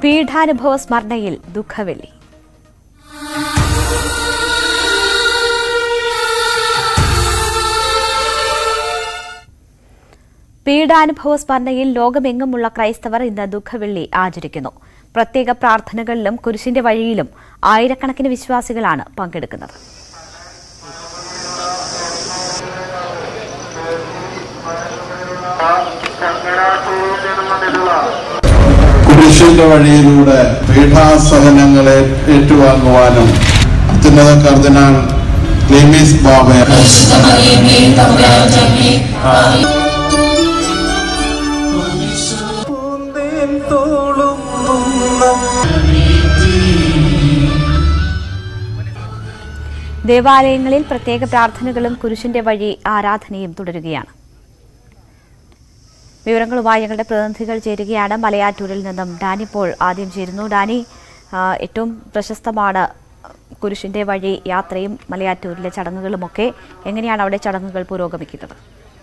പീഠാനുഭവ സ്മരണയിൽ ദുഃഖവെള്ളി പീഡാനുഭവ സ്മരണയിൽ ലോകമെങ്ങുമുള്ള ക്രൈസ്തവർ ഇന്ന് ദുഃഖവെള്ളി ആചരിക്കുന്നു പ്രത്യേക പ്രാർത്ഥനകളിലും കുരിശിന്റെ വഴിയിലും ആയിരക്കണക്കിന് വിശ്വാസികളാണ് പങ്കെടുക്കുന്നത് കുരിശിന്റെ വഴിയിലൂടെ പീഠാസഹനങ്ങളെ ഏറ്റുവാങ്ങുവാനും അത്യുന്നത കർദിനാൾ ക്ലീമീസ് ബാബയെ പൂന്തേൻ തോളുമ്പുന്ന ദേവാലയങ്ങളിൽ പ്രത്യേക പ്രാർത്ഥനകളും കുരിശിന്റെ വഴി ആരാധനയും തുടരുകയാണ് വിവരങ്ങളുമായി ഞങ്ങളുടെ പ്രതിനിധികൾ ചേരുകയാണ് മലയാറ്റൂരിൽ നിന്നും ഡാനി പോൾ ആദ്യം ചേരുന്നു ഡാനി ആ, ഏറ്റവും പ്രശസ്തമാണ് കുരിശിന്റെ വഴി യാത്രയും മലയാറ്റൂരിലെ ചടങ്ങുകളുമൊക്കെ എങ്ങനെയാണ് അവിടെ ചടങ്ങുകൾ പുരോഗമിക്കുന്നത്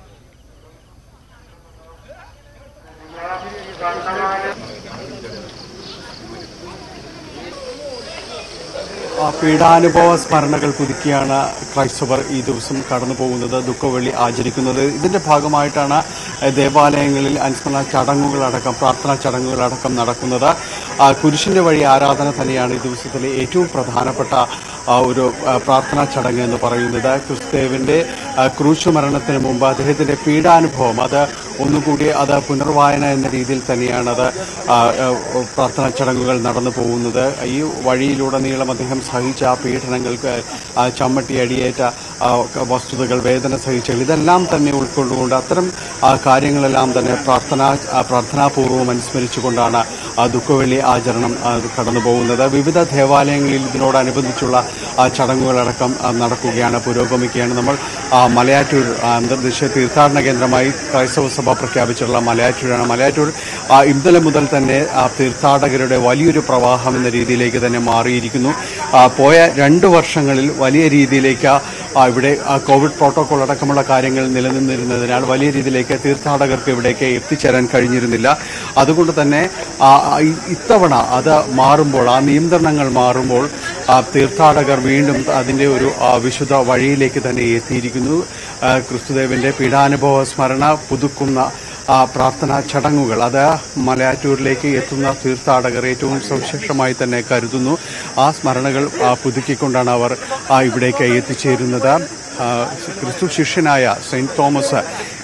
ആ പീഡാനുഭവ സ്മരണകൾ പുതുക്കിയാണ് ക്രൈസ്തവർ ഈ ദിവസം കടന്നു പോകുന്നത് ദുഃഖവെള്ളി ആചരിക്കുന്നത് ഇതിന്റെ ഭാഗമായിട്ടാണ് ഏഹ്, ദേവാലയങ്ങളിൽ അനുസ്മരണ ചടങ്ങുകളടക്കം പ്രാർത്ഥനാ ചടങ്ങുകളടക്കം നടക്കുന്നത് ആ, കുരിശിന്റെ വഴി ആരാധന തന്നെയാണ് ഈ ദിവസത്തിലെ ഏറ്റവും പ്രധാനപ്പെട്ട ആ, ഒരു ആ, പ്രാർത്ഥനാ ചടങ്ങ് എന്ന് പറയുന്നത് ക്രിസ്തേവിന്റെ ആ, ക്രൂശ് മരണത്തിന് മുമ്പ് അദ്ദേഹത്തിന്റെ പീഡാനുഭവം അത് ഒന്നുകൂടി അത് പുനർവായന എന്ന രീതിയിൽ തന്നെയാണ് അത് ആ, ആ, പ്രാർത്ഥനാ ചടങ്ങുകൾ നടന്നു പോകുന്നത് ഈ വഴിയിലുടനീളം അദ്ദേഹം സഹിച്ച ആ പീഡനങ്ങൾക്ക് ആ, ചമ്മട്ടി അടിയേറ്റ ആ, വസ്തുതകൾ വേദന സഹിച്ചകൾ ഇതെല്ലാം തന്നെ ഉൾക്കൊണ്ടുകൊണ്ട് അത്തരം ആ, കാര്യങ്ങളെല്ലാം തന്നെ പ്രാർത്ഥനാ ആ, പ്രാർത്ഥനാപൂർവ്വം അനുസ്മരിച്ചുകൊണ്ടാണ് ആ ദുഃഖവെള്ളി ആചരണം ആ, കടന്നു പോകുന്നത് വിവിധ ദേവാലയങ്ങളിൽ ഇതിനോടനുബന്ധിച്ചുള്ള ആ, ചടങ്ങുകളടക്കം ആ, നടക്കുകയാണ് പുരോഗമിക്കുകയാണ് നമ്മൾ ആ, മലയാറ്റൂർ ആ, അന്തർദേശീയ തീർത്ഥാടന കേന്ദ്രമായി ക്രൈസ്തവ സഭ പ്രഖ്യാപിച്ചിട്ടുള്ള മലയാറ്റൂരാണ് മലയാറ്റൂർ ആ, ഇന്നലെ മുതൽ തന്നെ ആ, തീർത്ഥാടകരുടെ വലിയൊരു പ്രവാഹം എന്ന രീതിയിലേക്ക് തന്നെ മാറിയിരിക്കുന്നു ആ, പോയ രണ്ട് വർഷങ്ങളിൽ വലിയ രീതിയിലേക്ക് ആ, ഇവിടെ ആ, കോവിഡ് പ്രോട്ടോകോൾ അടക്കമുള്ള കാര്യങ്ങൾ നിലനിന്നിരുന്നതിനാൽ വലിയ രീതിയിലേക്ക് തീർത്ഥാടകർക്ക് ഇവിടേക്ക് എത്തിച്ചേരാൻ കഴിഞ്ഞിരുന്നില്ല അതുകൊണ്ട് തന്നെ ആ, ഇ- ഇത്തവണ അത് മാറുമ്പോൾ ആ നിയന്ത്രണങ്ങൾ മാറുമ്പോൾ ആ, തീർത്ഥാടകർ വീണ്ടും അതിന്റെ ഒരു ആ, വിശുദ്ധ വഴിയിലേക്ക് തന്നെ എത്തിയിരിക്കുന്നു ആ, ക്രിസ്തുദേവന്റെ പീഡാനുഭവ സ്മരണ പുതുക്കുന്ന ആ പ്രാർത്ഥനാ ചടങ്ങുകൾ അത് മലയാറ്റൂരിലേക്ക് എത്തുന്ന തീർത്ഥാടകർ ഏറ്റവും സവിശേഷമായി തന്നെ കരുതുന്നു ആ സ്മരണകൾ ആ, പുതുക്കിക്കൊണ്ടാണ് അവർ ആ, ഇവിടേക്ക് എത്തിച്ചേരുന്നത് ആ, ക്രിസ്തു ശിഷ്യനായ സെയിന്റ് തോമസ്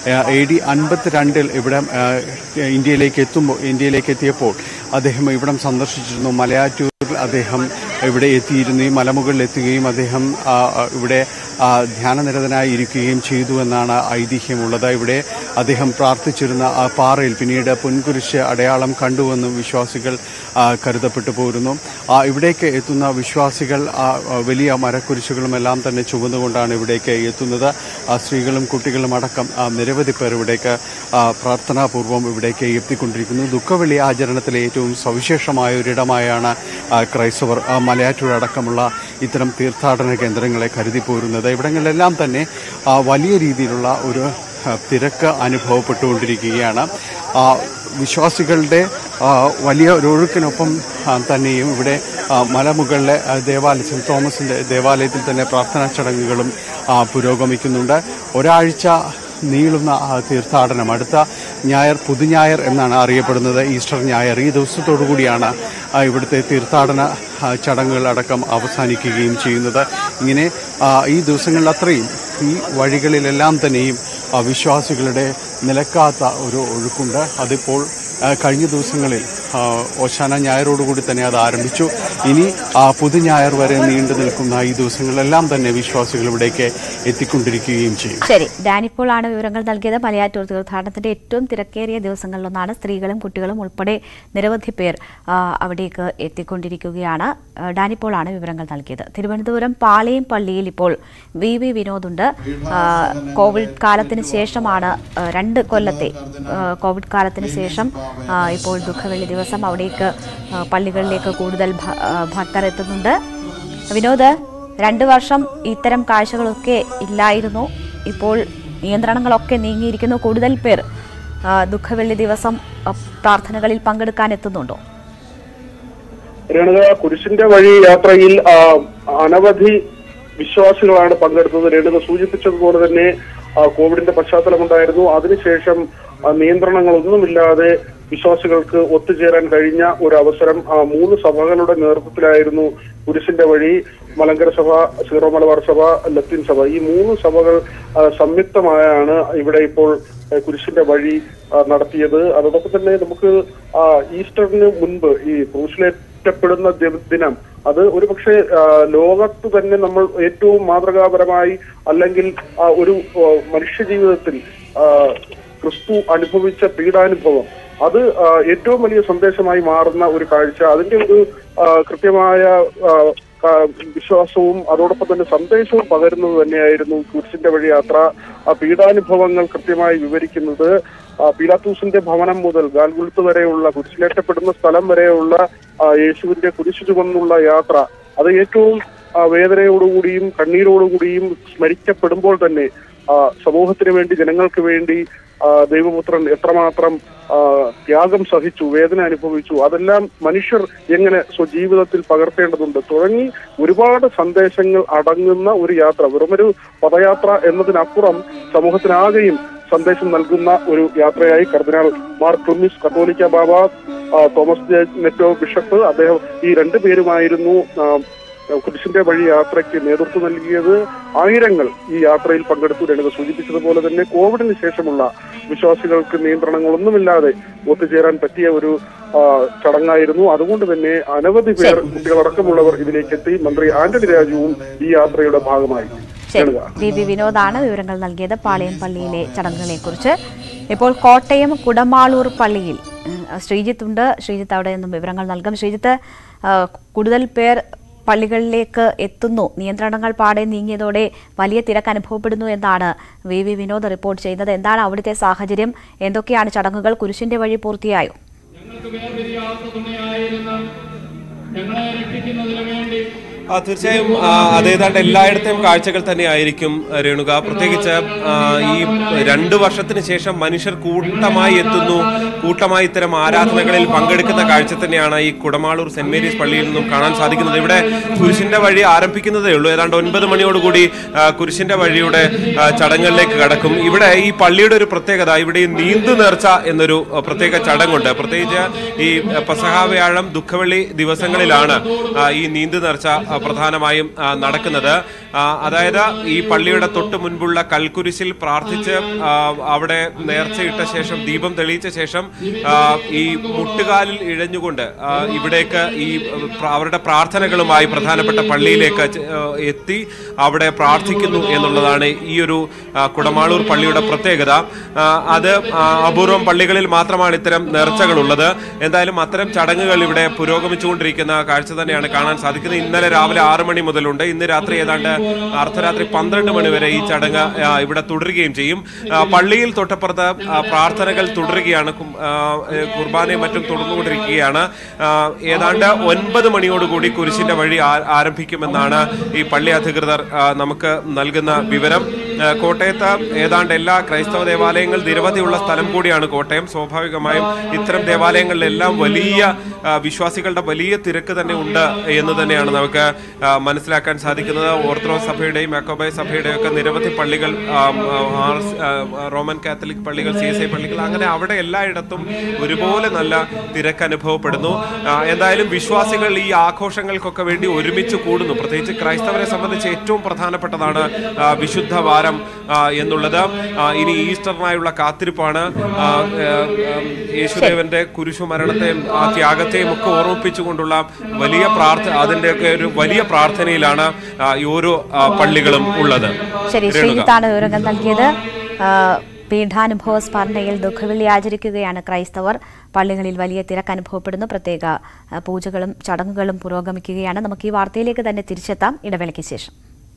എ ഡി അൻപത്തിരണ്ടിൽ ഇവിടെ ആ, ഇന്ത്യയിലേക്ക് എത്തുമ്പോൾ ഇന്ത്യയിലേക്ക് എത്തിയപ്പോൾ അദ്ദേഹം ഇവിടം സന്ദർശിച്ചിരുന്നു മലയാറ്റൂരിൽ അദ്ദേഹം ഇവിടെ എത്തിയിരുന്നു ഈ മലമുകളിൽ എത്തുകയും അദ്ദേഹം ആ, ആ, ഇവിടെ ആ, ധ്യാനനിരതനായി ഇരിക്കുകയും ചെയ്തു എന്നാണ് ഐതിഹ്യമുള്ളത് ഇവിടെ അദ്ദേഹം പ്രാർത്ഥിച്ചിരുന്ന ആ പാറയിൽ പിന്നീട് പൊൻകുരിശ് അടയാളം കണ്ടുവെന്നും വിശ്വാസികൾ ആ, കരുതപ്പെട്ടു പോരുന്നു ആ, ഇവിടേക്ക് എത്തുന്ന വിശ്വാസികൾ ആ, ആ, വലിയ മരക്കുരിശുകളും എല്ലാം തന്നെ ചുമന്നുകൊണ്ടാണ് ഇവിടേക്ക് എത്തുന്നത് ആ, സ്ത്രീകളും കുട്ടികളും അടക്കം ആ, നിരവധി പേർ ഇവിടേക്ക് ആ, പ്രാർത്ഥനാപൂർവ്വം ഇവിടേക്ക് എത്തിക്കൊണ്ടിരിക്കുന്നു ദുഃഖവെള്ളി ആചരണത്തിലെ ഏറ്റവും സവിശേഷമായ ഒരിടമായാണ് ആ, ക്രൈസ്തവർ ആ, മലയാറ്റൂർ അടക്കമുള്ള ഇത്തരം തീർത്ഥാടന കേന്ദ്രങ്ങളെ കരുതി പോരുന്നത് ഇവിടങ്ങളിലെല്ലാം തന്നെ ആ, വലിയ രീതിയിലുള്ള ഒരു ആ, തിരക്ക് അനുഭവപ്പെട്ടുകൊണ്ടിരിക്കുകയാണ് ആ, വിശ്വാസികളുടെ ആ, വലിയ ഒരു ഒഴുക്കിനൊപ്പം ആ, തന്നെയും ഇവിടെ ആ, മലമുകളിലെ ആ, ദേവാലയം സെന്റ് തോമസിന്റെ ദേവാലയത്തിൽ തന്നെ പ്രാർത്ഥനാ ചടങ്ങുകളും ആ, പുരോഗമിക്കുന്നുണ്ട് ഒരാഴ്ച നീളുന്ന ആ തീർത്ഥാടനം അടുത്ത ഞായർ പുതുഞായർ എന്നാണ് അറിയപ്പെടുന്നത് ഈസ്റ്റർ ഞായർ ഈ ദിവസത്തോടു കൂടിയാണ് ആ, ഇവിടുത്തെ തീർത്ഥാടന ആ, ചടങ്ങുകളടക്കം അവസാനിക്കുകയും ചെയ്യുന്നത് ഇങ്ങനെ ആ, ഈ ദിവസങ്ങളിൽ അത്രയും ഈ വഴികളിലെല്ലാം തന്നെയും ആ, വിശ്വാസികളുടെ നിലക്കാത്ത ഒരു ഒഴുക്കുണ്ട് അതിപ്പോൾ ആ, കഴിഞ്ഞ ദിവസങ്ങളിൽ ആ, ഓശാന ഞായറോടുകൂടി തന്നെ അത് ആരംഭിച്ചു ഇനി ആ, പുതുഞായർ വരെ നീണ്ടു നിൽക്കുന്ന ഈ ദിവസങ്ങളിലെല്ലാം തന്നെ വിശ്വാസികൾ ഇവിടേക്ക് എത്തിക്കൊണ്ടിരിക്കുകയും ചെയ്യും ശരി ഡാനിപ്പോൾ ആണ് വിവരങ്ങൾ നൽകിയത് മലയാറ്റൂർ തീർത്ഥാടനത്തിന്റെ ഏറ്റവും തിരക്കേറിയ ദിവസങ്ങളിലൊന്നാണ് സ്ത്രീകളും കുട്ടികളും ഉൾപ്പെടെ നിരവധി പേർ ആ, അവിടേക്ക് എത്തിക്കൊണ്ടിരിക്കുകയാണ് ആ, ഡാനിപ്പോൾ ആണ് വിവരങ്ങൾ നൽകിയത് തിരുവനന്തപുരം പാളയം പള്ളിയിൽ ഇപ്പോൾ വി വി വിനോദുണ്ട് ആ, കോവിഡ് കാലത്തിന് ശേഷമാണ് ആ, രണ്ട് കൊല്ലത്തെ ആ, കോവിഡ് കാലത്തിന് ശേഷം ആ, ഇപ്പോൾ ദുഃഖവെള്ളി ദിവസം അവിടേക്ക് ആ, പള്ളികളിലേക്ക് കൂടുതൽ ഭ- ആ, ഭക്തർ എത്തുന്നുണ്ട് വിനോദ് രണ്ട് വർഷം ഇത്തരം കാഴ്ചകളൊക്കെ ഇല്ലായിരുന്നു ഇപ്പോൾ നിയന്ത്രണങ്ങളൊക്കെ നീങ്ങിയിരിക്കുന്നു കൂടുതൽ പേർ ആ, ദുഃഖവെള്ളി ദിവസം ആ, പ്രാർത്ഥനകളിൽ പങ്കെടുക്കാൻ എത്തുന്നുണ്ടോ രേണുക കുരിശിന്റെ വഴി യാത്രയിൽ ആ, അനവധി വിശ്വാസികളാണ് പങ്കെടുത്തത് രേണുക സൂചിപ്പിച്ചതുപോലെ തന്നെ ആ, കോവിഡിന്റെ പശ്ചാത്തലമുണ്ടായിരുന്നു അതിനുശേഷം ആ, നിയന്ത്രണങ്ങളൊന്നുമില്ലാതെ വിശ്വാസികൾക്ക് ഒത്തുചേരാൻ കഴിഞ്ഞ ഒരു അവസരം ആ, മൂന്ന് സഭകളുടെ നേതൃത്വത്തിലായിരുന്നു കുരിശിന്റെ വഴി മലങ്കര സഭ സീറോ മലബാർ സഭ ലത്തീൻ സഭ ഈ മൂന്ന് സഭകൾ ആ, സംയുക്തമായാണ് ഇവിടെ ഇപ്പോൾ ആ, കുരിശിന്റെ വഴി ആ, നടത്തിയത് അതോടൊപ്പം തന്നെ നമുക്ക് ആ, ഈസ്റ്ററിന് മുൻപ് ഈ ക്രൂശിലേറ്റപ്പെടുന്ന ദി- ദിനം അത് ഒരുപക്ഷെ ആ, ലോകത്ത് തന്നെ നമ്മൾ ഏറ്റവും മാതൃകാപരമായി അല്ലെങ്കിൽ ആ, ഒരു ആ, മനുഷ്യജീവിതത്തിൽ ആ, ക്രിസ്തു അനുഭവിച്ച പീഡാനുഭവം അത് ആ, ഏറ്റവും വലിയ സന്ദേശമായി മാറുന്ന ഒരു കാഴ്ച അതിന്റെ ഒരു ആ, കൃത്യമായ ആ, ആ, വിശ്വാസവും അതോടൊപ്പം തന്നെ സന്ദേശവും പകരുന്നത് തന്നെയായിരുന്നു കുരിശിന്റെ വഴി യാത്ര ആ പീഡാനുഭവങ്ങൾ കൃത്യമായി വിവരിക്കുന്നത് ആ, പീലാത്തൂസിന്റെ ഭവനം മുതൽ ഗാൽഗുൽത്ത് വരെയുള്ള കുരിശിലേറ്റപ്പെടുന്ന സ്ഥലം വരെയുള്ള ആ, യേശുവിന്റെ കുരിശു ചുമന്നുള്ള യാത്ര അത് ഏറ്റവും ആ, വേദനയോടുകൂടിയും കണ്ണീരോടുകൂടിയും സ്മരിക്കപ്പെടുമ്പോൾ തന്നെ ആ, സമൂഹത്തിന് വേണ്ടി ജനങ്ങൾക്ക് വേണ്ടി ആ, ദൈവപുത്രൻ എത്രമാത്രം ആ, ത്യാഗം സഹിച്ചു വേദന അനുഭവിച്ചു അതെല്ലാം മനുഷ്യർ എങ്ങനെ സ്വജീവിതത്തിൽ പകർത്തേണ്ടതുണ്ട് തുടങ്ങി ഒരുപാട് സന്ദേശങ്ങൾ അടങ്ങുന്ന ഒരു യാത്ര വെറുമൊരു പദയാത്ര എന്നതിനപ്പുറം സമൂഹത്തിനാകെയും സന്ദേശം നൽകുന്ന ഒരു യാത്രയായി കർദിനാൾ മാർ ക്ലിമിസ് കത്തോലിക്ക ബാബ ആ, തോമസ് ജെ നെറ്റോ ബിഷപ്പ് അദ്ദേഹം ഈ രണ്ടു പേരുമായിരുന്നു ആ, കുരിശിന്റെ വഴി യാത്രയ്ക്ക് നേതൃത്വം നൽകിയത് ആയിരങ്ങൾ ഈ യാത്രയിൽ പങ്കെടുത്തു രേണുക സൂചിപ്പിച്ചതുപോലെ തന്നെ കോവിഡിന് ശേഷമുള്ള വിശ്വാസികൾക്ക് നിയന്ത്രണങ്ങളൊന്നുമില്ലാതെ ഒത്തുചേരാൻ പറ്റിയ ഒരു ആ, ചടങ്ങായിരുന്നു അതുകൊണ്ട് തന്നെ അനവധി പേർ കുട്ടികളടക്കമുള്ളവർ ഇതിലേക്ക് എത്തി മന്ത്രി ആന്റണി രാജുവും ഈ യാത്രയുടെ ഭാഗമായി ശരി രേണുക വി വി വിനോദാണ് വിവരങ്ങൾ നൽകിയത് പാളയം പള്ളിയിലെ ചടങ്ങുകളെക്കുറിച്ച് ഇപ്പോൾ കോട്ടയം കുടമാളൂർ പള്ളിയിൽ ഉം, ശ്രീജിത്ത് ഉണ്ട് ശ്രീജിത്ത് അവിടെ നിന്നും വിവരങ്ങൾ നൽകും ശ്രീജിത്ത് ആ, കൂടുതൽ പേർ പള്ളികളിലേക്ക് എത്തുന്നു നിയന്ത്രണങ്ങൾ പാടെ നീങ്ങിയതോടെ വലിയ തിരക്ക് അനുഭവപ്പെടുന്നു എന്നാണ് വി വി വിനോദ് റിപ്പോർട്ട് ചെയ്യുന്നത് എന്താണ് അവിടുത്തെ സാഹചര്യം എന്തൊക്കെയാണ് ചടങ്ങുകൾ കുരിശിന്റെ വഴി പൂർത്തിയായോ ഞങ്ങൾക്ക് വേർതിരിയാത്ത തുണയായിരുന്ന ഞങ്ങളെ രക്ഷിക്കുന്നതിനു വേണ്ടി ആ, തീർച്ചയായും ആ, അത് ഏതാണ്ട് എല്ലായിടത്തെയും കാഴ്ചകൾ തന്നെ ആയിരിക്കും രേണുക പ്രത്യേകിച്ച് ആ, ഈ രണ്ടു വർഷത്തിന് ശേഷം മനുഷ്യർ കൂട്ടമായി എത്തുന്നു കൂട്ടമായി ഇത്തരം ആരാധനകളിൽ പങ്കെടുക്കുന്ന കാഴ്ച തന്നെയാണ് ഈ കുടമാളൂർ സെന്റ് മേരീസ് പള്ളിയിൽ നിന്നും കാണാൻ സാധിക്കുന്നത് ഇവിടെ കുരിശിന്റെ വഴി ആരംഭിക്കുന്നതേ ഉള്ളൂ ഏതാണ്ട് ഒൻപത് മണിയോടുകൂടി ആ, കുരിശിന്റെ വഴിയുടെ ആ, ചടങ്ങുകളിലേക്ക് കടക്കും ഇവിടെ ഈ പള്ളിയുടെ ഒരു പ്രത്യേകത ഇവിടെ ഈ നീന്തു നേർച്ച എന്നൊരു ആ, പ്രത്യേക ചടങ്ങുണ്ട് പ്രത്യേകിച്ച് ഈ പെസഹ വ്യാഴം ദുഃഖവെള്ളി ദിവസങ്ങളിലാണ് ആ, ഈ നീന്തു നേർച്ച ആ, പ്രധാനമായും ആ, നടക്കുന്നത് ആ, അതായത് ഈ പള്ളിയുടെ തൊട്ട് മുൻപുള്ള കൽക്കുരിശിൽ പ്രാർത്ഥിച്ച് ആ, അവിടെ നേർച്ചയിട്ട ശേഷം ദീപം തെളിയിച്ച ശേഷം ആ, ഈ മുട്ടുകാലിൽ ഇഴഞ്ഞുകൊണ്ട് ആ, ഇവിടേക്ക് ഈ പ്ര- അവരുടെ പ്രാർത്ഥനകളുമായി പ്രധാനപ്പെട്ട പള്ളിയിലേക്ക് ചെ- ആ, എത്തി അവിടെ പ്രാർത്ഥിക്കുന്നു എന്നുള്ളതാണ് ഈ ഒരു ആ, കുടമാളൂർ പള്ളിയുടെ പ്രത്യേകത ആ, അത് ആ, അപൂർവം പള്ളികളിൽ മാത്രമാണ് ഇത്തരം നേർച്ചകളുള്ളത് എന്തായാലും അത്തരം ചടങ്ങുകൾ ഇവിടെ പുരോഗമിച്ചുകൊണ്ടിരിക്കുന്ന കാഴ്ച തന്നെയാണ് കാണാൻ സാധിക്കുന്നത് ഇന്നലെ രാവിലെ ആറ് മണി മുതലുണ്ട് ഇന്ന് രാത്രി ഏതാണ്ട് അർദ്ധരാത്രി പന്ത്രണ്ട് മണി വരെ ഈ ചടങ്ങ് ആ, ഇവിടെ തുടരുകയും ചെയ്യും ആ, പള്ളിയിൽ തൊട്ടപ്പുറത്ത് ആ, പ്രാർത്ഥനകൾ തുടരുകയാണ് കും- ആ, ഏ, കുർബാനയും മറ്റും തുടർന്നുകൊണ്ടിരിക്കുകയാണ് ആ, ഏതാണ്ട് ഒൻപത് മണിയോടുകൂടി കുരിശിന്റെ വഴി ആ- ആരംഭിക്കുമെന്നാണ് ഈ പള്ളി അധികൃതർ ആ, നമുക്ക് നൽകുന്ന വിവരം ആ, കോട്ടയത്ത് ഏതാണ്ട് എല്ലാ ക്രൈസ്തവ ദേവാലയങ്ങൾ നിരവധിയുള്ള സ്ഥലം കൂടിയാണ് കോട്ടയം സ്വാഭാവികമായും ഇത്തരം ദേവാലയങ്ങളിലെല്ലാം വലിയ ആ, വിശ്വാസികളുടെ വലിയ തിരക്ക് തന്നെ ഉണ്ട് എന്ന് തന്നെയാണ് നമുക്ക് ആ, മനസ്സിലാക്കാൻ സാധിക്കുന്നത് ഓർത്തഡോക്സ് സഭയുടെയും യാക്കോബായ സഭയുടെയും ഒക്കെ നിരവധി പള്ളികൾ ആ, ആ, ആ, റോമൻ കാത്തലിക് പള്ളികൾ സി എസ് ഐ പള്ളികൾ അങ്ങനെ അവിടെ എല്ലായിടത്തും ഒരുപോലെ നല്ല തിരക്ക് അനുഭവപ്പെടുന്നു ആ, എന്തായാലും വിശ്വാസികൾ ഈ ആഘോഷങ്ങൾക്കൊക്കെ വേണ്ടി ഒരുമിച്ച് കൂടുന്നു പ്രത്യേകിച്ച് ക്രൈസ്തവരെ സംബന്ധിച്ച് ഏറ്റവും പ്രധാനപ്പെട്ടതാണ് ആ, വിശുദ്ധ വാരം ആ, എന്നുള്ളത് ആ, ഇനി ഈസ്റ്ററിനായുള്ള കാത്തിരിപ്പാണ് ആ, ആ, ആ, യേശുദേവന്റെ കുരിശു മരണത്തെയും ആ ത്യാഗത്തെയും ഒക്കെ ഓർമ്മിപ്പിച്ചുകൊണ്ടുള്ള വലിയ പ്രാർത്ഥന അതിന്റെയൊക്കെ ഒരു വലിയ പ്രാർത്ഥനയിലാണ് ആ, ഈ ഓരോ ആ, പള്ളികളും ഉള്ളത് ശരി രേണുക. ശ്രീജിത്താണ് വിവരങ്ങൾ നൽകിയത് ആ, പീഠാനുഭവ സ്മരണയിൽ ദുഃഖവെള്ളി ആചരിക്കുകയാണ് ക്രൈസ്തവർ പള്ളികളിൽ വലിയ തിരക്ക് അനുഭവപ്പെടുന്നു പ്രത്യേക ആ, പൂജകളും ചടങ്ങുകളും പുരോഗമിക്കുകയാണ് നമുക്ക് ഈ വാർത്തയിലേക്ക് തന്നെ തിരിച്ചെത്താം ഇടവേളയ്ക്ക് ശേഷം